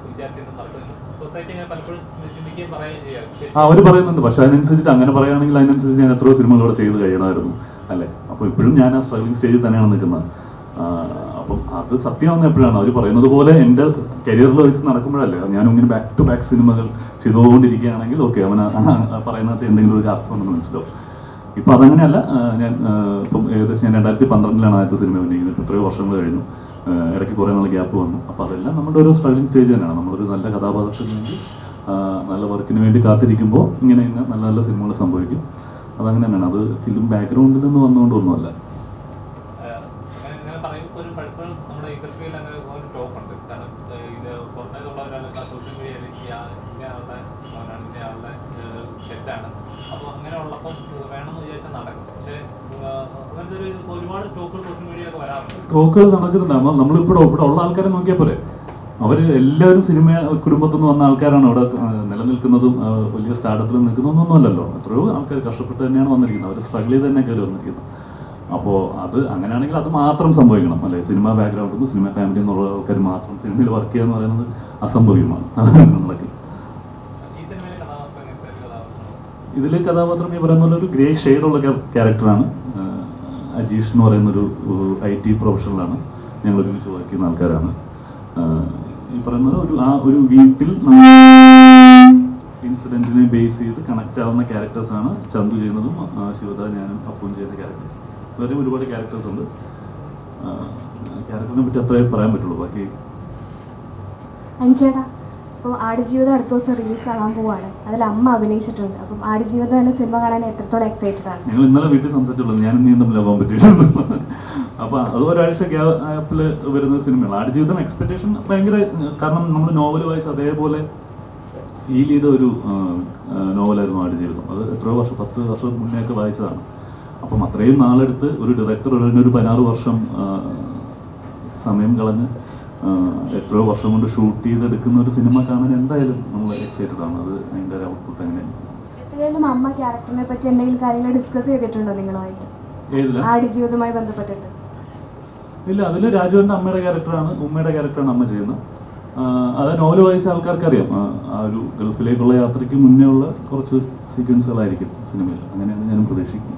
സൊസൈറ്റി അങ്ങനെ പലപ്പോഴും ചിന്തിക്കുകയും പറയുകയും ചെയ്യാം ശരി. ആ അവർ പറയുന്നുണ്ട് പക്ഷെ അതിനനുസരിച്ചിട്ട് അങ്ങനെ പറയുകയാണെങ്കിൽ അതിനനുസരിച്ച് ഞാൻ എത്രയോ സിനിമകൾ ഇവിടെ ചെയ്ത് കഴിയണമായിരുന്നു അല്ലേ അപ്പോൾ ഇപ്പോഴും ഞാൻ ആ സ്ട്രഗ്ലിംഗ് സ്റ്റേജിൽ തന്നെയാണ് നിൽക്കുന്നത് ആ, അപ്പം അത് സത്യമാവുന്ന എപ്പോഴാണ് അവർ പറയുന്നത് പോലെ എൻ്റെ കരിയറിൽ വയസ്സ് നടക്കുമ്പോഴല്ലേ ഞാൻ ഇങ്ങനെ ബാക്ക് ടു ബാക്ക് സിനിമകൾ ചെയ്തുകൊണ്ടിരിക്കുകയാണെങ്കിൽ ഓക്കെ അവൻ ആ- ആ പറയുന്നതിനകത്ത് എന്തെങ്കിലും ഒരു അർത്ഥമുണ്ടെന്ന് മനസ്സിലാവും ഇപ്പം അതങ്ങനെയല്ല ആ, ഞാൻ ആ, ഇപ്പം ഏകദേശം ഞാൻ രണ്ടായിരത്തി പന്ത്രണ്ടിലാണ് ആദ്യത്തെ സിനിമ വന്നിരിക്കുന്നത് ഇപ്പം എത്രയോ വർഷങ്ങൾ കഴിഞ്ഞു ആ, ഇടയ്ക്ക് കുറേ നാൾ ഗ്യാപ്പ് വന്നു അപ്പോൾ അതെല്ലാം നമ്മുടെ ഒരു സ്ട്രഗ്ലിംഗ് സ്റ്റേജ് തന്നെയാണ് നമ്മളൊരു നല്ല കഥാപാത്രത്തിന് വേണ്ടി ആ, നല്ല വർക്കിന് വേണ്ടി കാത്തിരിക്കുമ്പോൾ ഇങ്ങനെ ഇങ്ങനെ നല്ല നല്ല സിനിമകൾ സംഭവിക്കും അതങ്ങനെ തന്നെയാണ് അത് ഫിലിം ബാക്ക്ഗ്രൗണ്ടിൽ നിന്ന് വന്നുകൊണ്ടൊന്നുമല്ല ഏഹ് അങ്ങനെ ഇങ്ങനെ പറയുമ്പോൾ ഒരു പലപ്പോഴും നമ്മുടെ ഇൻഡസ്ട്രിയിൽ അങ്ങനെ ഒരു ടോക്ക് ഉണ്ട് കാരണം ഏഹ് ഇത് പുറമേതുള്ളവരാണ് സോഷ്യൽ മീഡിയ ഇന്ന ആളുടെ മോനാണ് ഇന്ന ആളുടെ തെറ്റാണ് അപ്പോൾ അങ്ങനെ ഉള്ളപ്പോൾ വേണമെന്ന് വിചാരിച്ചാൽ നടക്കും പക്ഷേ ഏഹ് അങ്ങനത്തെ ഒരു ഇത് ഒരുപാട് ടോക്കുകൾ സോഷ്യൽ മീഡിയയിലൊക്കെ വരാറുണ്ട് ടോക്കുകൾ നടക്കുന്നുണ്ട് നമ്മൾ നമ്മളിപ്പോൾ ഇവിടെ ഉള്ള ആൾക്കാരെ നോക്കിയാൽ പോരെ അവർ എല്ലാവരും സിനിമ കുടുംബത്തിൽ നിന്ന് വന്ന ആൾക്കാരാണ് ഇവിടെ ആ, നിലനിൽക്കുന്നതും ആ, വലിയ സ്റ്റാർട്ടത്തിൽ നിൽക്കുന്നതൊന്നും അല്ലല്ലോ എത്രയോ ആൾക്കാർ കഷ്ടപ്പെട്ട് തന്നെയാണ് വന്നിരിക്കുന്നത് അവർ സ്ട്രഗിൾ ചെയ്ത് തന്നെ കയറി വന്നിരിക്കുന്നത് അപ്പോൾ അത് അങ്ങനെയാണെങ്കിൽ അത് മാത്രം സംഭവിക്കണം അല്ലെ സിനിമ ബാക്ക്ഗ്രൗണ്ടിൽ നിന്ന് സിനിമ ഫാമിലി എന്നുള്ള ആൾക്കാർ മാത്രം സിനിമയിൽ വർക്ക് ചെയ്യുക എന്ന് പറയുന്നത് അസംഭവ്യമാണ് അതങ്ങനെ നടക്കില്ല ഈ സിനിമയിലെ കഥാപാത്രം എങ്ങനത്തെ ഒരു കഥാപാത്രമാണ് ഇതിലെ കഥാപാത്രം ഈ പറയുന്ന പോലെ ഒരു ഗ്രേ ഷെയ്ഡുള്ള ക്യാരക്ടറാണ് അജീഷ് എന്ന് പറയുന്നൊരു ഐ ടി പ്രൊഫഷണലാണ് ഞങ്ങൾ ഒരുമിച്ച് വർക്ക് ചെയ്യുന്ന ആൾക്കാരാണ് ആഹ് ഈ പറയുന്ന പോലെ ഒരു ആ ഒരു വീട്ടിൽ ഇൻസിഡന്റിനെ ബേസ് ചെയ്ത് കണക്ട് ആവുന്ന ക്യാരക്ടേഴ്സാണ് ചന്തു ചെയ്യുന്നതും ആ, ശിവദ ഞാനും അപ്പും ചെയ്യുന്ന ക്യാരക്ടേഴ്സ് വേറെ ഒരുപാട് ക്യാരക്ടേഴ്സ് ഉണ്ട് ക്യാരക്ടറിനെ പറ്റി അത്രേ പറയാൻ പറ്റുള്ളൂ ബാക്കി അഞ്ചേടാ അപ്പോൾ ആടുജീവിതം അടുത്ത ദിവസം റിലീസ് ആകാൻ പോവാണ് അതിൽ അമ്മ അഭിനയിച്ചിട്ടുണ്ട് അപ്പം ആടുജീവിതം എന്ന സിനിമ കാണാൻ എത്രത്തോളം എക്സൈറ്റഡ് ആണ് ഞങ്ങൾ ഇന്നലെ വീട്ടിൽ സംസാരിച്ചുള്ളൂ ഞാനും നീ തമ്മിലാണ് കോമ്പറ്റീഷൻ അപ്പൊ അത് ഒരാഴ്ച ഗ്യാപ്പിൽ വരുന്ന ഒരു സിനിമയാണ് ആടുജീവിതം എക്സ്പെക്ടേഷൻ ഭയങ്കര കാരണം നമ്മൾ നോവൽ വായിച്ച് അതേപോലെ ഫീൽ ചെയ്ത ഒരു നോവലായിരുന്നു ആടുജീവിതം അത് എത്രയോ വർഷം പത്ത് വർഷം മുന്നേ ഒക്കെ വായിച്ചതാണ് അപ്പം അത്രയും നാളെടുത്ത് ഒരു ഡയറക്ടർ ഒരു പതിനാറ് വർഷം ആ, സമയം കളഞ്ഞ് ആ, എത്രയോ വർഷം കൊണ്ട് ഷൂട്ട് ചെയ്തെടുക്കുന്ന ഒരു സിനിമ കാണാൻ എന്തായാലും നമ്മൾ എക്സൈറ്റഡ് ആണ് അത് അതിൻ്റെ ഒരു ഔട്ട്പുട്ട് അങ്ങനെയാണ് എപ്പോഴേലും അമ്മ ക്യാരക്ടറിനെ പറ്റി എന്തെങ്കിലും കാര്യങ്ങൾ ഡിസ്കസ് ചെയ്തിട്ടുണ്ടോ നിങ്ങളുമായിട്ട് ഏതില്ല ആടുജീവിതവുമായി ബന്ധപ്പെട്ടിട്ട് ഇല്ല അതിൽ രാജുവിന്റെ അമ്മയുടെ ക്യാരക്ടറാണ് ഉമ്മയുടെ ക്യാരക്ടറാണ് അമ്മ ചെയ്യുന്നത് ആ, അത് നോവൽ വായിച്ച ആൾക്കാർക്ക് അറിയാം ആ, ആ ഒരു ഗൾഫിലേക്കുള്ള യാത്രയ്ക്ക് മുന്നേ ഉള്ള കുറച്ച് സീക്വൻസുകളായിരിക്കും സിനിമയിൽ അങ്ങനെയാണ് ഞാൻ പ്രതീക്ഷിക്കുന്നത്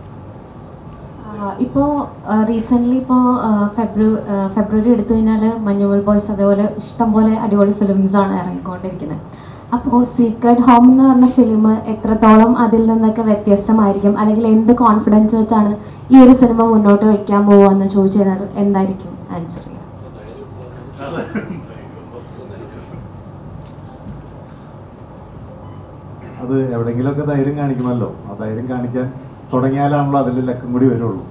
ഇപ്പോൾ റീസെൻ്റ്ലി ഇപ്പോൾ ഫെബ്രുവരി ഫെബ്രുവരി എടുത്തു കഴിഞ്ഞാൽ മഞ്ഞുമൽ ബോയ്സ് അതേപോലെ ഇഷ്ടംപോലെ അടിപൊളി ഫിലിംസ് ആണ് ഇറങ്ങിക്കൊണ്ടിരിക്കുന്നത് അപ്പോൾ സീക്രട്ട് ഹോം എന്ന് പറഞ്ഞ ഫിലിം എത്രത്തോളം അതിൽ നിന്നൊക്കെ വ്യത്യസ്തമായിരിക്കും അല്ലെങ്കിൽ എന്ത് കോൺഫിഡൻസ് വെച്ചാണ് ഈ ഒരു സിനിമ മുന്നോട്ട് വയ്ക്കാൻ പോകുക ചോദിച്ചു കഴിഞ്ഞാൽ എന്തായിരിക്കും ആൻസർ ചെയ്യുക അത് എവിടെയെങ്കിലുമൊക്കെ ധൈര്യം കാണിക്കണമല്ലോ ആ ധൈര്യം കാണിക്കാൻ തുടങ്ങിയാലാണല്ലോ അതിൽ ലക്കം കൂടി വരുള്ളൂ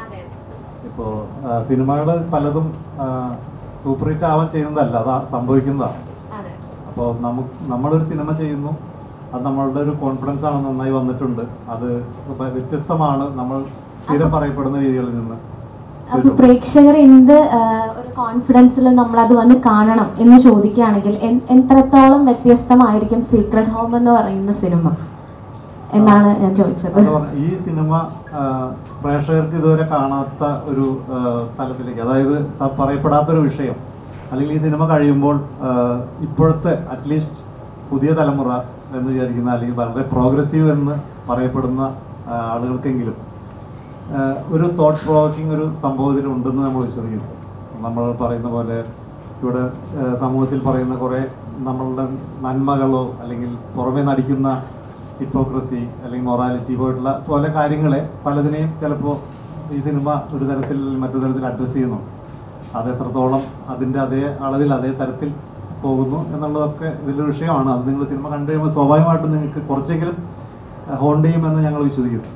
ഇപ്പോൾ സിനിമകൾ പലതും സൂപ്പർ ഹിറ്റ് ആവാൻ ചെയ്യുന്നതല്ല അത് സംഭവിക്കുന്നതാണ് അപ്പോൾ നമുക്ക് നമ്മളൊരു സിനിമ ചെയ്യുന്നു അത് നമ്മളുടെ ഒരു കോൺഫിഡൻസ് ആണ് നന്നായി വന്നിട്ടുണ്ട് അത് ഇപ്പൊ വ്യത്യസ്തമാണ് നമ്മൾ സ്ഥിരം പറയപ്പെടുന്ന രീതികളിൽ നിന്ന് അപ്പൊ പ്രേക്ഷകർ എന്ത് ആ, ഒരു കോൺഫിഡൻസിൽ നമ്മൾ അത് വന്ന് കാണണം എന്ന് ചോദിക്കുകയാണെങ്കിൽ എൻ- എത്രത്തോളം വ്യത്യസ്തമായിരിക്കും സീക്രട്ട് ഹോം എന്ന് പറയുന്ന സിനിമ എന്നാണ് ഞാൻ ചോദിച്ചത് അത് പറഞ്ഞ- ഈ സിനിമ ആ, പ്രേക്ഷകർക്ക് ഇതുവരെ കാണാത്ത ഒരു ആ, തലത്തിലേക്ക് അതായത് സ- പറയപ്പെടാത്തൊരു വിഷയം അല്ലെങ്കിൽ ഈ സിനിമ കഴിയുമ്പോൾ ആ, ഇപ്പോഴത്തെ അറ്റ്ലീസ്റ്റ് പുതിയ തലമുറ എന്ന് വിചാരിക്കുന്ന അല്ലെങ്കിൽ വളരെ പ്രോഗ്രസീവ് എന്ന് പറയപ്പെടുന്ന ആ, ആളുകൾക്കെങ്കിലും ആ, ഒരു തോട്ട് പ്രോവോക്കിംഗ് ഒരു സംഭവം ഇതിലുണ്ടെന്ന് നമ്മൾ വിശ്വസിക്കുന്നു നമ്മൾ പറയുന്ന പോലെ ഇവിടെ ആ, സമൂഹത്തിൽ പറയുന്ന കുറേ നമ്മളുടെ നന്മകളോ അല്ലെങ്കിൽ പുറമേ നടിക്കുന്ന ഹിപ്പോക്രസി അല്ലെങ്കിൽ മൊറാലിറ്റി പോയിട്ടുള്ള പോലെ കാര്യങ്ങളെ പലതിനെയും ചിലപ്പോൾ ഈ സിനിമ ഒരു തരത്തിൽ മറ്റു തരത്തിൽ അഡ്രസ്സ് ചെയ്യുന്നു അത് എത്രത്തോളം അതിൻ്റെ അതേ അളവിൽ അതേ തരത്തിൽ പോകുന്നു എന്നുള്ളതൊക്കെ ഇതിലൊരു വിഷയമാണ് അത് നിങ്ങൾ സിനിമ കണ്ടു കഴിയുമ്പോൾ സ്വാഭാവികമായിട്ടും നിങ്ങൾക്ക് കുറച്ചെങ്കിലും ഹോണ്ട് ചെയ്യുമെന്ന് ഞങ്ങൾ വിശ്വസിക്കുന്നു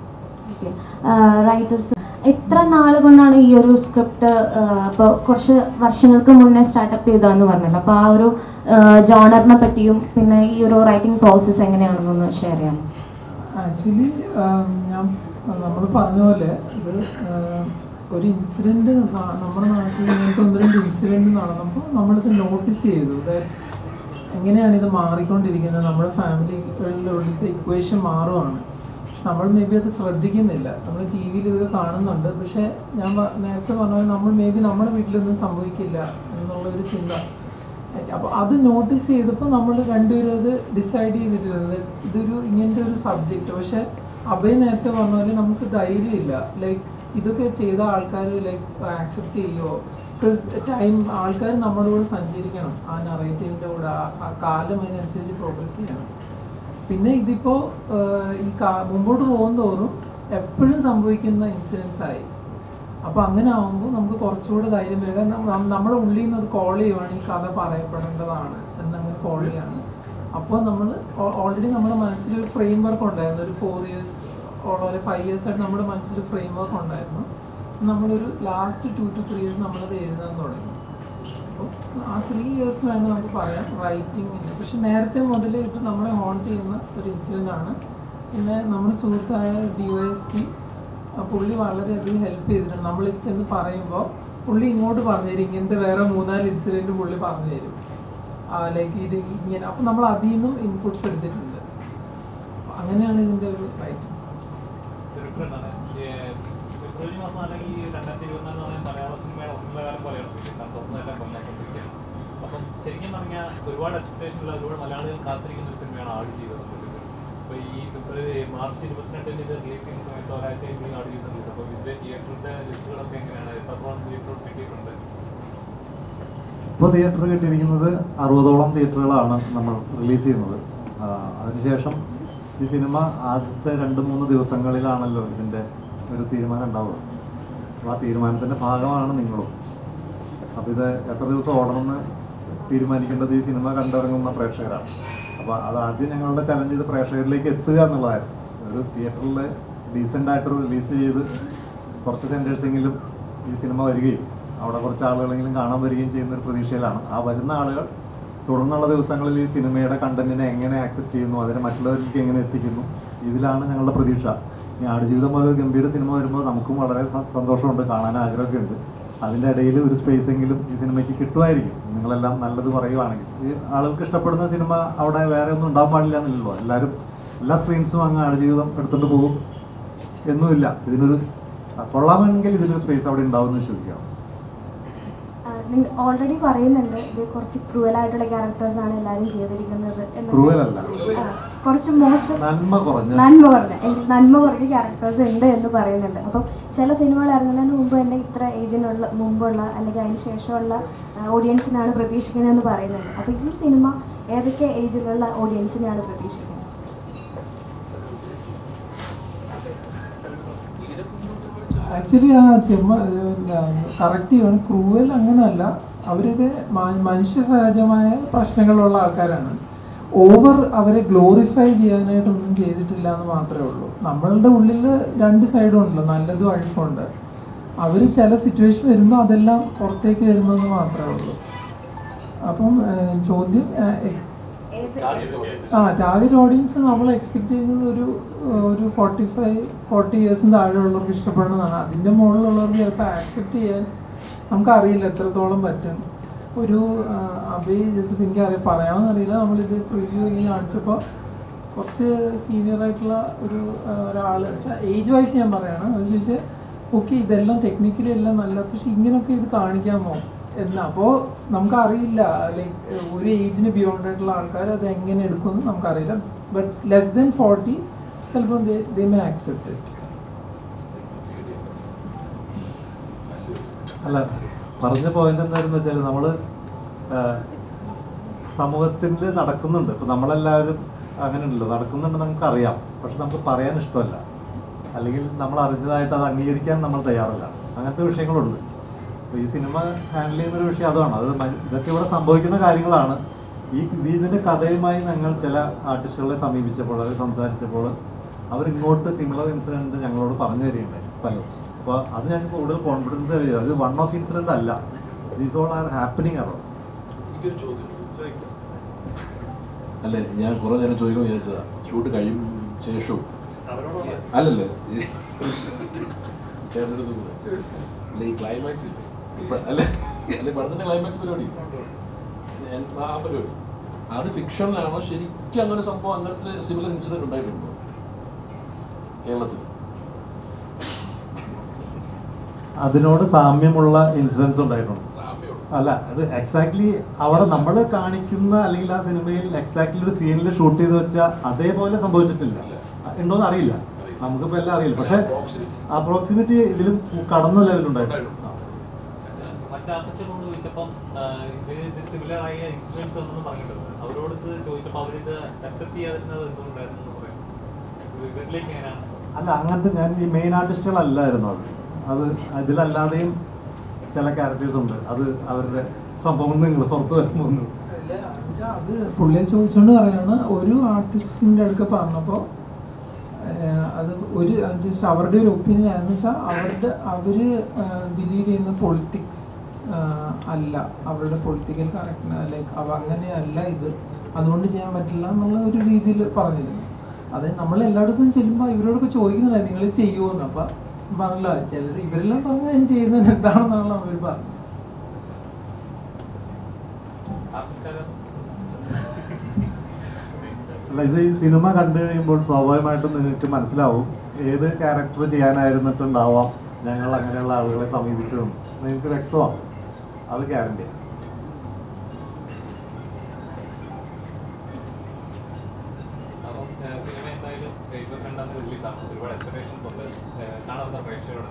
റൈറ്റേഴ്സ് എത്ര നാൾ കൊണ്ടാണ് ഈ ഒരു സ്ക്രിപ്റ്റ് ഇപ്പോൾ കുറച്ച് വർഷങ്ങൾക്ക് മുന്നേ സ്റ്റാർട്ടപ്പ് ചെയ്തതെന്ന് പറഞ്ഞല്ലോ അപ്പോൾ ആ ഒരു ജോണറിനെ പറ്റിയും പിന്നെ ഈ ഒരു റൈറ്റിംഗ് പ്രോസസ്സ് എങ്ങനെയാണെന്നൊന്ന് ഷെയർ ചെയ്യാം ആക്ച്വലി ഞാൻ നമ്മൾ പറഞ്ഞ പോലെ ഇത് ആം, ഒരു ഇൻസിഡൻറ്റ് നമ്മുടെ നാട്ടിൽ ഇങ്ങനത്തെ ഒന്ന് രണ്ട് ഇൻസിഡൻറ്റ് നടന്നപ്പോൾ നമ്മളിത് നോട്ടീസ് ചെയ്തു that എങ്ങനെയാണ് ഇത് മാറിക്കൊണ്ടിരിക്കുന്നത് നമ്മുടെ ഫാമിലികളിലുള്ളിലത്തെ ഇക്വേഷൻ മാറുവാണ് പക്ഷെ നമ്മൾ മേ ബി അത് ശ്രദ്ധിക്കുന്നില്ല നമ്മൾ ടി വിയിൽ ഇതൊക്കെ കാണുന്നുണ്ട് പക്ഷേ ഞാൻ പ- നേരത്തെ പറഞ്ഞ പോലെ നമ്മൾ മേ ബി നമ്മുടെ വീട്ടിലൊന്നും സംഭവിക്കില്ല എന്നുള്ളൊരു ചിന്ത അപ്പോൾ അത് നോട്ടീസ് ചെയ്തപ്പോൾ നമ്മൾ രണ്ടുപേരും അത് ഡിസൈഡ് ചെയ്തിട്ടുള്ളത് ഇതൊരു ഇങ്ങനത്തെ ഒരു സബ്ജക്റ്റ് പക്ഷെ അഭയ് നേരത്തെ പറഞ്ഞ പോലെ നമുക്ക് ധൈര്യമില്ല ലൈക്ക് ഇതൊക്കെ ചെയ്ത ആൾക്കാർ ലൈക്ക് ആക്സെപ്റ്റ് ചെയ്യുമോ ബിക്കോസ് ടൈം ആൾക്കാർ നമ്മുടെ കൂടെ സഞ്ചരിക്കണം ആ നറേറ്റീവിൻ്റെ കൂടെ ആ- ആ കാലം അതിനനുസരിച്ച് പ്രോഗ്രസ് ചെയ്യണം പിന്നെ ഇതിപ്പോൾ ഈ കാ- മുമ്പോട്ട് പോകും തോറും എപ്പോഴും സംഭവിക്കുന്ന ഇൻസിഡൻസ് ആയി അപ്പോൾ അങ്ങനെ ആകുമ്പോൾ നമുക്ക് കുറച്ചുകൂടെ ധൈര്യം വരും കാരണം നം- നമ്മുടെ ഉള്ളിൽ നിന്ന് അത് കോൾ ചെയ്യുവാണ് ഈ കഥ പറയപ്പെടേണ്ടതാണ് എന്നങ്ങനെ കോൾ ചെയ്യാണ് അപ്പോൾ നമ്മൾ ഓൾറെഡി നമ്മുടെ മനസ്സിൽ ഒരു ഫ്രെയിം വർക്ക് ഉണ്ടായിരുന്നു ഒരു ഫോർ ഇയേഴ്സ് ഓളോ ഫൈവ് ഇയേഴ്സ് ആയിട്ട് നമ്മുടെ മനസ്സിൽ ഫ്രെയിം വർക്ക് ഉണ്ടായിരുന്നു നമ്മളൊരു last two two three years നമ്മളത് എഴുതാൻ തുടങ്ങി അപ്പോൾ ആ ത്രീ ഇയേഴ്സിലാണ് നമുക്ക് പറയാം റൈറ്റിംഗ് പക്ഷെ നേരത്തെ മുതൽ ഇത് നമ്മളെ ഹോണ്ട് ചെയ്യുന്ന ഒരു ഇൻസിഡൻ്റ് ആണ് പിന്നെ നമ്മുടെ സുഹൃത്തായ ഡി വൈ എസ് പി പുള്ളി വളരെയധികം ഹെൽപ്പ് ചെയ്തിട്ടുണ്ട് നമ്മൾ ഇത് ചെന്ന് പറയുമ്പോൾ പുള്ളി ഇങ്ങോട്ട് പറഞ്ഞു തരും ഇങ്ങനത്തെ വേറെ മൂന്നാല് ഇൻസിഡൻറ്റ് പുള്ളി പറഞ്ഞു തരും ലൈക്ക് ഇത് ഇങ്ങനെ അപ്പം നമ്മൾ അതിൽ നിന്നും ഇൻപുട്സ് എടുത്തിട്ടുണ്ട് അപ്പൊ അങ്ങനെയാണ് ഇതിൻ്റെ ഒരു റൈറ്റിംഗ് തിരുവനന്തപുരത്താണ്. ഈ ഫെബ്രുവരി മാസം അല്ലെങ്കിൽ ഈ രണ്ടായിരത്തി ഇരുപത്തിനാല് എന്ന് പറയുന്നത് മലയാള സിനിമയുടെ ഒന്നരകാലം പോലെയാണ് കാരണം തുറന്നെല്ലാം കൊണ്ടാക്കൊണ്ടിരിക്കുകയാണ് അപ്പം ശരിക്കും പറഞ്ഞാൽ ഒരുപാട് എക്സ്പെക്ടേഷനുള്ള ഒരുപാട് മലയാളികൾ കാത്തിരിക്കുന്ന ഒരു സിനിമയാണ് ആട് ചെയ്തത് അപ്പോൾ ഈ ഫെബ്രുവരി മാർച്ച് ഇരുപത്തിരണ്ടിന് ഇത് റിലീസ് ചെയ്യുന്ന സമയത്ത് ഒരാഴ്ച കഴിഞ്ഞ് ആട് ചെയ്തിട്ടുണ്ട് അപ്പോൾ ഇതിൻ്റെ തിയേറ്ററിൻ്റെ ലിസ്റ്റുകളൊക്കെ എങ്ങനെയാണ് എത്രത്തോളം തിയേറ്റർ കിട്ടിയിട്ടുണ്ട് ഇപ്പോൾ തിയേറ്റർ കിട്ടിയിരിക്കുന്നത് അറുപതോളം തിയേറ്ററുകളാണ് നമ്മൾ റിലീസ് ചെയ്യുന്നത് ആ, അതിനുശേഷം ഈ സിനിമ ആദ്യത്തെ രണ്ട് മൂന്ന് ദിവസങ്ങളിലാണല്ലോ ഇതിൻ്റെ ഒരു തീരുമാനം ഉണ്ടാവുക അപ്പോൾ ആ തീരുമാനത്തിൻ്റെ ഭാഗമാണ് നിങ്ങളും അപ്പോൾ ഇത് എത്ര ദിവസം ഓടണമെന്ന് തീരുമാനിക്കേണ്ടത് ഈ സിനിമ കണ്ടിറങ്ങുന്ന പ്രേക്ഷകരാണ് അപ്പോൾ അത് ആദ്യം ഞങ്ങളുടെ ചലഞ്ച് ചെയ്ത് പ്രേക്ഷകരിലേക്ക് എത്തുക എന്നുള്ളതായിരുന്നു ഒരു തിയേറ്ററിൽ ഡീസൻ്റ് ആയിട്ട് റിലീസ് ചെയ്ത് കുറച്ച് സെൻറ്റേഴ്സെങ്കിലും ഈ സിനിമ വരികയും അവിടെ കുറച്ച് ആളുകളെങ്കിലും കാണാൻ വരികയും ചെയ്യുന്ന ഒരു പ്രതീക്ഷയിലാണ് ആ വരുന്ന ആളുകൾ തുടർന്നുള്ള ദിവസങ്ങളിൽ ഈ സിനിമയുടെ കണ്ടന്റിനെ എങ്ങനെ ആക്സെപ്റ്റ് ചെയ്യുന്നു അതിനെ മറ്റുള്ളവരിലേക്ക് എങ്ങനെ എത്തിക്കുന്നു ഇതിലാണ് ഞങ്ങളുടെ പ്രതീക്ഷ ഈ ആടുജീവിതം പോലെ ഒരു ഗംഭീര സിനിമ വരുമ്പോൾ നമുക്കും വളരെ സ- സന്തോഷമുണ്ട് കാണാൻ ആഗ്രഹമൊക്കെ ഉണ്ട് അതിൻ്റെ ഇടയിൽ ഒരു സ്പേസ് എങ്കിലും ഈ സിനിമയ്ക്ക് കിട്ടുമായിരിക്കും നിങ്ങളെല്ലാം നല്ലത് പറയുവാണെങ്കിൽ ഈ ആളുകൾക്ക് ഇഷ്ടപ്പെടുന്ന സിനിമ അവിടെ വേറെ ഒന്നും ഉണ്ടാകാൻ പാടില്ല എന്നില്ലല്ലോ എല്ലാവരും എല്ലാ സ്ക്രീൻസും അങ്ങ് ആടുജീവിതം എടുത്തുകൊണ്ട് പോകും എന്നുമില്ല ഇതിനൊരു ആ, കൊള്ളാമെങ്കിൽ ഇതിനൊരു സ്പേസ് അവിടെ ഉണ്ടാവും എന്ന് വിശ്വസിക്കാം ഓൾറെഡി പറയുന്നുണ്ട് ഇത് കുറച്ച് ക്രൂവൽ ആയിട്ടുള്ള ക്യാരക്ടേഴ്സ് ആണ് എല്ലാവരും ചെയ്തിരിക്കുന്നത് എന്നൊക്കെ. Cruel അല്ല. ആ, കുറച്ച് മോശം നന്മ കുറഞ്ഞ നന്മ കുറഞ്ഞ എങ്കിൽ നന്മ കുറഞ്ഞ ക്യാരക്ടേഴ്സ് ഉണ്ട് എന്ന് പറയുന്നുണ്ട് അപ്പം ചില സിനിമകൾ ഇറങ്ങുന്നതിന് മുമ്പ് തന്നെ ഇത്ര ഏജിനുള്ള മുമ്പുള്ള അല്ലെങ്കിൽ അതിന് ശേഷമുള്ള ഓഡിയൻസിനാണ് പ്രതീക്ഷിക്കുന്നതെന്ന് പറയുന്നുണ്ട് അപ്പം ഈ സിനിമ ഏതൊക്കെ ഏജിലുള്ള ഓഡിയൻസിനെയാണ് പ്രതീക്ഷിക്കുന്നത് ആക്ച്വലി ആ ചെമ്മ കറക്റ്റ് ചെയ്യണം ക്രൂവൽ അങ്ങനെയല്ല അവരൊക്കെ മ- മനുഷ്യ സഹജമായ പ്രശ്നങ്ങളുള്ള ആൾക്കാരാണ് ഓവർ അവരെ ഗ്ലോറിഫൈ ചെയ്യാനായിട്ടൊന്നും ചെയ്തിട്ടില്ല എന്ന് മാത്രമേ ഉള്ളൂ നമ്മളുടെ ഉള്ളിൽ രണ്ട് സൈഡും ഉണ്ടല്ലോ നല്ലതും അഴുക്കുണ്ട് അവർ ചില സിറ്റുവേഷൻ വരുമ്പോൾ അതെല്ലാം പുറത്തേക്ക് വരുന്നതെന്ന് മാത്രമേ ഉള്ളൂ അപ്പം ഏഹ്, ചോദ്യം ഏഹ്, ആ ടാർഗറ്റ് ഓഡിയൻസ് നമ്മൾ എക്സ്പെക്ട് ചെയ്യുന്നത് ഒരു ഏഹ്, ഒരു ഫോർട്ടി ഫൈവ് ഫോർട്ടി ഇയേഴ്സിന് താഴെയുള്ളവർക്ക് ഇഷ്ടപ്പെടുന്നതാണ് അതിൻ്റെ മുകളിലുള്ളവർക്ക് ചിലപ്പോൾ ആക്സെപ്റ്റ് ചെയ്യാൻ നമുക്കറിയില്ല എത്രത്തോളം പറ്റും ഒരു അഭയ് ജസ്റ്റ് എനിക്ക് അറിയാം പറയാമെന്ന് അറിയില്ല നമ്മളിത് പ്രിവ്യൂ ഇങ്ങനെ കാണിച്ചപ്പോൾ കുറച്ച് സീനിയർ ആയിട്ടുള്ള ഒരു ഒരാൾ ഏജ് വൈസ് ഞാൻ പറയാണ് അവർ ചോദിച്ചാൽ ഓക്കെ ഇതെല്ലാം ടെക്നിക്കലി എല്ലാം നല്ല പക്ഷെ ഇങ്ങനെയൊക്കെ ഇത് കാണിക്കാമോ എന്ന് അപ്പോൾ നമുക്കറിയില്ല ലൈക്ക് ഒരു ഏജിന് ബിയോണ്ട് ആയിട്ടുള്ള ആൾക്കാർ അത് എങ്ങനെ എടുക്കുമെന്ന് നമുക്കറിയില്ല ബട്ട് ലെസ് ദെൻ ഫോർട്ടി ചിലപ്പോൾ ദേ മേ ആക്സെപ്റ്റ് ഇറ്റ് അല്ല പറഞ്ഞ പോയിന്റ് എന്തായിരുന്നു വെച്ചാൽ നമ്മൾ സമൂഹത്തിൽ നടക്കുന്നുണ്ട് ഇപ്പൊ നമ്മളെല്ലാവരും അങ്ങനെ ഉണ്ടല്ലോ നടക്കുന്നുണ്ട് നമുക്ക് അറിയാം പക്ഷെ നമുക്ക് പറയാൻ ഇഷ്ടമല്ല അല്ലെങ്കിൽ നമ്മൾ അറിഞ്ഞതായിട്ട് അത് അംഗീകരിക്കാൻ നമ്മൾ തയ്യാറല്ല അങ്ങനത്തെ വിഷയങ്ങളുണ്ട് അപ്പോൾ ഈ സിനിമ ഹാൻഡിൽ ചെയ്യുന്ന ഒരു വിഷയം അതാണ് അത് മ- ഇതൊക്കെ ഇവിടെ സംഭവിക്കുന്ന കാര്യങ്ങളാണ് ഈ ഇതിന്റെ കഥയുമായി ഞങ്ങൾ ചില ആർട്ടിസ്റ്റുകളെ സമീപിച്ചപ്പോൾ അവർ സംസാരിച്ചപ്പോൾ അവർ ഇങ്ങോട്ട് സിമിലർ ഇൻസിഡന്റ് ഞങ്ങളോട് പറഞ്ഞു തരികയുണ്ടായി പലരും അപ്പോൾ അത് ഞങ്ങൾക്ക് കൂടുതൽ കോൺഫിഡൻസ് തരിക അത് വൺ ഓഫ് ഇൻസിഡന്റ് അല്ല ദീസ് ഓൾ ആർ ഹാപ്പനിങ് അറോ എനിക്കൊരു ചോദ്യം അല്ലേ ഞാൻ കുറെ നേരം ചോദിക്കണം വിചാരിച്ചതാ ഷൂട്ട് കഴിയും ശേഷവും അല്ലല്ലേ ചേട്ടനടുത്ത് കൂടെ. അല്ല ഈ ക്ലൈമാക്സ് അല്ലെ അല്ലെ പടത്തിന്റെ ക്ലൈമാക്സ് പരിപാടി ഞാൻ ആ പരിപാടി അത് ഫിക്ഷനിലാണോ ശരിക്കും അങ്ങനെ സംഭവം അങ്ങനത്തെ സിമിലർ ഇൻസിഡന്റ് ഉണ്ടായിട്ടുണ്ടോ കേരളത്തിൽ അതിനോട് സാമ്യമുള്ള ഇൻസിഡൻസ് ഉണ്ടായിട്ടുണ്ട് സാമ്യമുണ്ട് അല്ല അത് എക്സാക്ട്ലി അവിടെ നമ്മൾ കാണിക്കുന്ന അല്ലെങ്കിൽ ആ സിനിമയിൽ എക്സാക്ട്ലി ഒരു സീനിൽ ഷൂട്ട് ചെയ്ത് വെച്ചാൽ അതേപോലെ സംഭവിച്ചിട്ടില്ല ഉണ്ടോന്ന് അറിയില്ല നമുക്കിപ്പോൾ എല്ലാം അറിയില്ല പക്ഷെ അപ്രോക്സിമേറ്റ് ഇതിലും കടന്ന ലെവലുണ്ടായിരുന്നു മറ്റു ആർട്ടിസ്റ്റിനോട് ചോദിച്ചപ്പം ആ, ഇത് ഇത് സിമിലർ ആയ ഇൻസിഡൻസ് ഒന്നും പറഞ്ഞിട്ടുണ്ട് അവരോട് ഇത് ചോദിച്ചപ്പോൾ അവരിത് അക്സെപ്റ്റ് ചെയ്യാതിരുന്നത് എന്തുകൊണ്ടായിരുന്നു എന്ന് പറയാം ഇവരിലേക്ക് എങ്ങനെയാണ് അല്ല അങ്ങനത്തെ ഞാൻ ഈ മെയിൻ ആർട്ടിസ്റ്റുകളല്ലായിരുന്നു അത് അത് അതിലല്ലാതെയും ചില ക്യാരക്ടേഴ്സ് ഉണ്ട് അത് അവരുടെ സംഭവം നിങ്ങൾ പുറത്ത് വരുമ്പോൾ അല്ല, എന്നുവെച്ചാ അത് പുള്ളിയെ ചോദിച്ചുകൊണ്ട് പറയാണ് ഒരു ആർട്ടിസ്റ്റിന്റെ അടുക്ക പറഞ്ഞപ്പോൾ അത് ഒരു ജസ്റ്റ് അവരുടെ ഒരു ഒപ്പീനിയൻ ആണെന്ന് വെച്ചാൽ അവരുടെ അവര് ബിലീവ് ചെയ്യുന്ന പൊളിറ്റിക്സ് അല്ല അവരുടെ പൊളിറ്റിക്കൽ കറക്റ്റ് ലൈക്ക് അവ അങ്ങനെയല്ല ഇത് അതുകൊണ്ട് ചെയ്യാൻ പറ്റില്ല എന്നുള്ള ഒരു രീതിയിൽ പറഞ്ഞിരുന്നു അത് നമ്മൾ എല്ലായിടത്തും ചെല്ലുമ്പോൾ ഇവരോടൊക്കെ ചോദിക്കുന്നുണ്ട് നിങ്ങൾ ചെയ്യുമോന്ന് അപ്പൊ പറഞ്ഞില്ല ചിലർ ഇവരെല്ലാം പറഞ്ഞ ഞാൻ ചെയ്യുന്നത് എന്താണെന്നാണ് അവർ പറഞ്ഞത് ആർട്ടിസ്റ്റുകാരെ അല്ല ഇത് ഈ സിനിമ കണ്ടു കഴിയുമ്പോൾ സ്വാഭാവികമായിട്ടും നിങ്ങൾക്ക് മനസ്സിലാവും ഏത് ക്യാരക്ടർ ചെയ്യാനായിരുന്നിട്ടുണ്ടാവാം ഞങ്ങൾ അങ്ങനെയുള്ള ആളുകളെ സമീപിച്ചതെന്ന് നിങ്ങൾക്ക് വ്യക്തമാണ് അത് ഗ്യാരണ്ടി അപ്പം ആ, സിനിമ എന്തായാലും ഇരുപത്തിരണ്ടാം തീയതി റിലീസാണ് ഒരുപാട് എക്സ്പെക്ടേഷൻസ് ഉണ്ട് ആ, കാണാവുന്ന പ്രേക്ഷകരോട്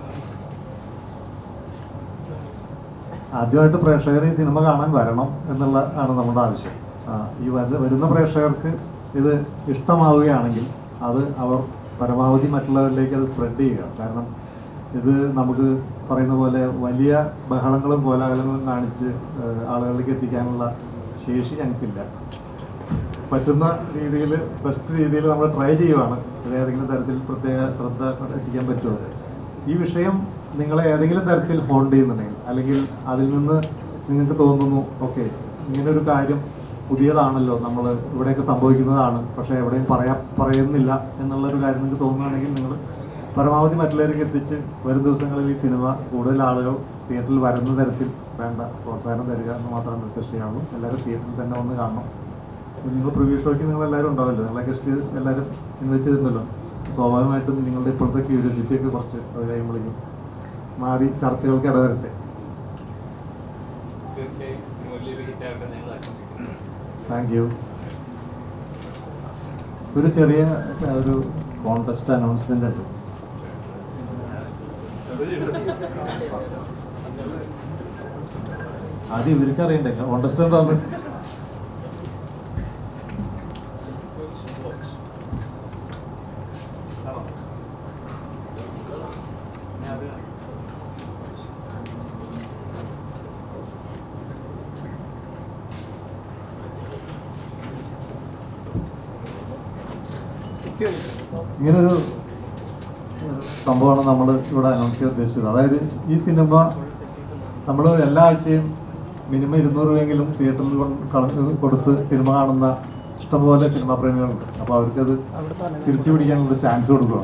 ആദ്യമായിട്ട് പ്രേക്ഷകർ ഈ സിനിമ കാണാൻ വരണം എന്നുള്ള ആണ് നമ്മുടെ ആവശ്യം ആ, ഈ വര- വരുന്ന പ്രേക്ഷകർക്ക് ഇത് ഇഷ്ടമാവുകയാണെങ്കിൽ അത് അവർ പരമാവധി മറ്റുള്ളവരിലേക്ക് അത് സ്പ്രെഡ് ചെയ്യുക കാരണം ഇത് നമുക്ക് പറയുന്ന പോലെ വലിയ ബഹളങ്ങളും കോലാഹലങ്ങളും കാണിച്ച് ആ, ആളുകളിലേക്ക് എത്തിക്കാനുള്ള ശേഷി ഞങ്ങൾക്കില്ല പറ്റുന്ന രീതിയിൽ ബെസ്റ്റ് രീതിയിൽ നമ്മൾ ട്രൈ ചെയ്യുവാണ് ഇത് ഏതെങ്കിലും തരത്തിൽ പ്രത്യേക ശ്രദ്ധ എത്തിക്കാൻ പറ്റുമോ ഈ വിഷയം നിങ്ങളെ ഏതെങ്കിലും തരത്തിൽ ഹോൾഡ് ചെയ്യുന്നുണ്ടെങ്കിൽ അല്ലെങ്കിൽ അതിൽ നിന്ന് നിങ്ങൾക്ക് തോന്നുന്നു ഓക്കെ ഇങ്ങനെ ഒരു കാര്യം പുതിയതാണല്ലോ നമ്മൾ ഇവിടെയൊക്കെ സംഭവിക്കുന്നതാണ് പക്ഷേ എവിടെയും പറയാ പറയുന്നില്ല എന്നുള്ളൊരു കാര്യം നിങ്ങൾക്ക് തോന്നുകയാണെങ്കിൽ നിങ്ങൾ പരമാവധി മറ്റുള്ളവർക്ക് എത്തിച്ച് വരും ദിവസങ്ങളിൽ ഈ സിനിമ കൂടുതൽ ആളുകൾ തിയേറ്ററിൽ വരുന്ന തരത്തിൽ വേണ്ട പ്രോത്സാഹനം തരിക എന്ന് മാത്രമേ റിക്വസ്റ്റ് ചെയ്യാവുള്ളൂ എല്ലാവരും തിയേറ്ററിൽ തന്നെ വന്ന് കാണണം നിങ്ങൾ പ്രിവ്യൂ ഷോയ്ക്ക് നിങ്ങൾ എല്ലാവരും ഉണ്ടാവില്ല നിങ്ങളെ ഗസ്റ്റ് എല്ലാവരും ഇൻവൈറ്റ് ചെയ്തിട്ടുണ്ടല്ലോ സ്വാഭാവികമായിട്ടും നിങ്ങളുടെ ഇപ്പോഴത്തെ ക്യൂരിയോസിറ്റി ഒക്കെ കുറച്ച് അത് കഴിയുമ്പോഴേക്കും മാറി ചർച്ചകൾക്ക് ഇടവരട്ടെ തീർച്ചയായും സിനിമ വലിയൊരു ഹിറ്റ് ആവട്ടെ ഞങ്ങൾ ആശംസിക്കുന്നു താങ്ക് യു ഒരു ചെറിയ ഏഹ്, ഒരു കോൺടെസ്റ്റ് അനൗൺസ്മെന്റ് ഉണ്ട് ആദ്യം ഇവർക്ക് അറിയണ്ടേ കോൺടെസ്റ്റ് എന്താന്ന് ഇങ്ങനൊരു ഏഹ്, സംഭവമാണ് നമ്മൾ ഇവിടെ അനൗൺസ് ചെയ്യാൻ ഉദ്ദേശിച്ചത് അതായത് ഈ സിനിമ നമ്മൾ എല്ലാ ആഴ്ചയും മിനിമം ഇരുന്നൂറ് രൂപയെങ്കിലും തിയേറ്ററിൽ കൊണ്ട് കള- കൊടുത്ത് സിനിമ കാണുന്ന ഇഷ്ടംപോലെ സിനിമാ പ്രേമികളുണ്ട് അപ്പോൾ അവർക്കത് തിരിച്ചു പിടിക്കാനുള്ള ചാൻസ് കൊടുക്കുകയാണ്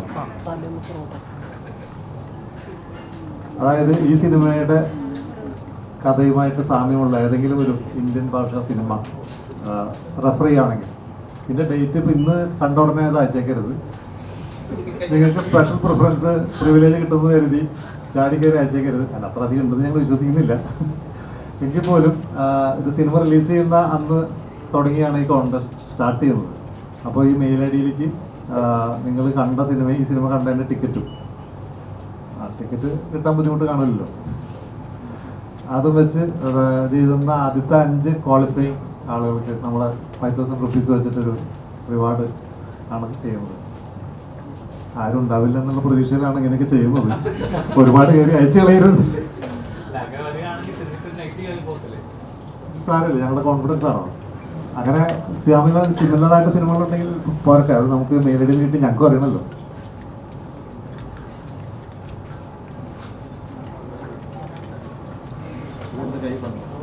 അതായത് ഈ സിനിമയുടെ കഥയുമായിട്ട് സാമ്യമുള്ള ഏതെങ്കിലും ഒരു ഇന്ത്യൻ ഭാഷാ സിനിമ റെഫർ ചെയ്യുകയാണെങ്കിൽ ഇതിന്റെ ഡേറ്റ് ഇപ്പം ഇന്ന് കണ്ട ഉടനെ അത് അയച്ചേക്കരുത് നിങ്ങൾക്ക് സ്പെഷ്യൽ പ്രിഫറൻസ് പ്രിവിലേജ് കിട്ടുമെന്ന് കരുതി ചാടിക്കയറി അയച്ചേക്കരുത് അല്ല അത്ര അധികം ഉണ്ടെന്ന് ഞങ്ങൾ വിശ്വസിക്കുന്നില്ല എങ്കിൽ പോലും ആ, ഇത് സിനിമ റിലീസ് ചെയ്യുന്ന അന്ന് തുടങ്ങിയാണ് ഈ കോൺടെസ്റ്റ് സ്റ്റാർട്ട് ചെയ്യുന്നത് അപ്പോൾ ഈ മെയിൽ ഐ ഡിയിലേക്ക് നിങ്ങൾ കണ്ട സിനിമ ഈ സിനിമ കണ്ടതിൻ്റെ ടിക്കറ്റും ആ ടിക്കറ്റ് കിട്ടാൻ ബുദ്ധിമുട്ട് കാണില്ലല്ലോ അതും വെച്ച് ഇത് ചെയ്യുന്ന ആദ്യത്തെ അഞ്ച് ക്വാളിഫൈങ് ആളുകൾക്ക് നമ്മൾ ഫൈവ് തൗസൻഡ് റുപ്പീസ് വെച്ചിട്ടൊരു റിവാർഡ് ആണ് ചെയ്യുന്നത് ആരും ഉണ്ടാവില്ല എന്നുള്ള പ്രതീക്ഷയിലാണ് ഇങ്ങനെയൊക്കെ ചെയ്യുന്നത് ഒരുപാട് കയറി അയച്ചു കളയരുത് അങ്ങനെ വരികയാണെങ്കിൽ സിനിമയ്ക്ക് നെഗറ്റീവ് ആയി പോകത്തില്ലേ സാരമില്ല ഞങ്ങളുടെ കോൺഫിഡൻസ് ആണോ അങ്ങനെ സിയാമില സിമിലർ ആയിട്ട് സിനിമകളുണ്ടെങ്കിൽ പോരട്ടെ അത് നമുക്ക് മെയിൽ ഐ ഡിയിൽ കിട്ടി ഞങ്ങൾക്കും അറിയണമല്ലോ കൈ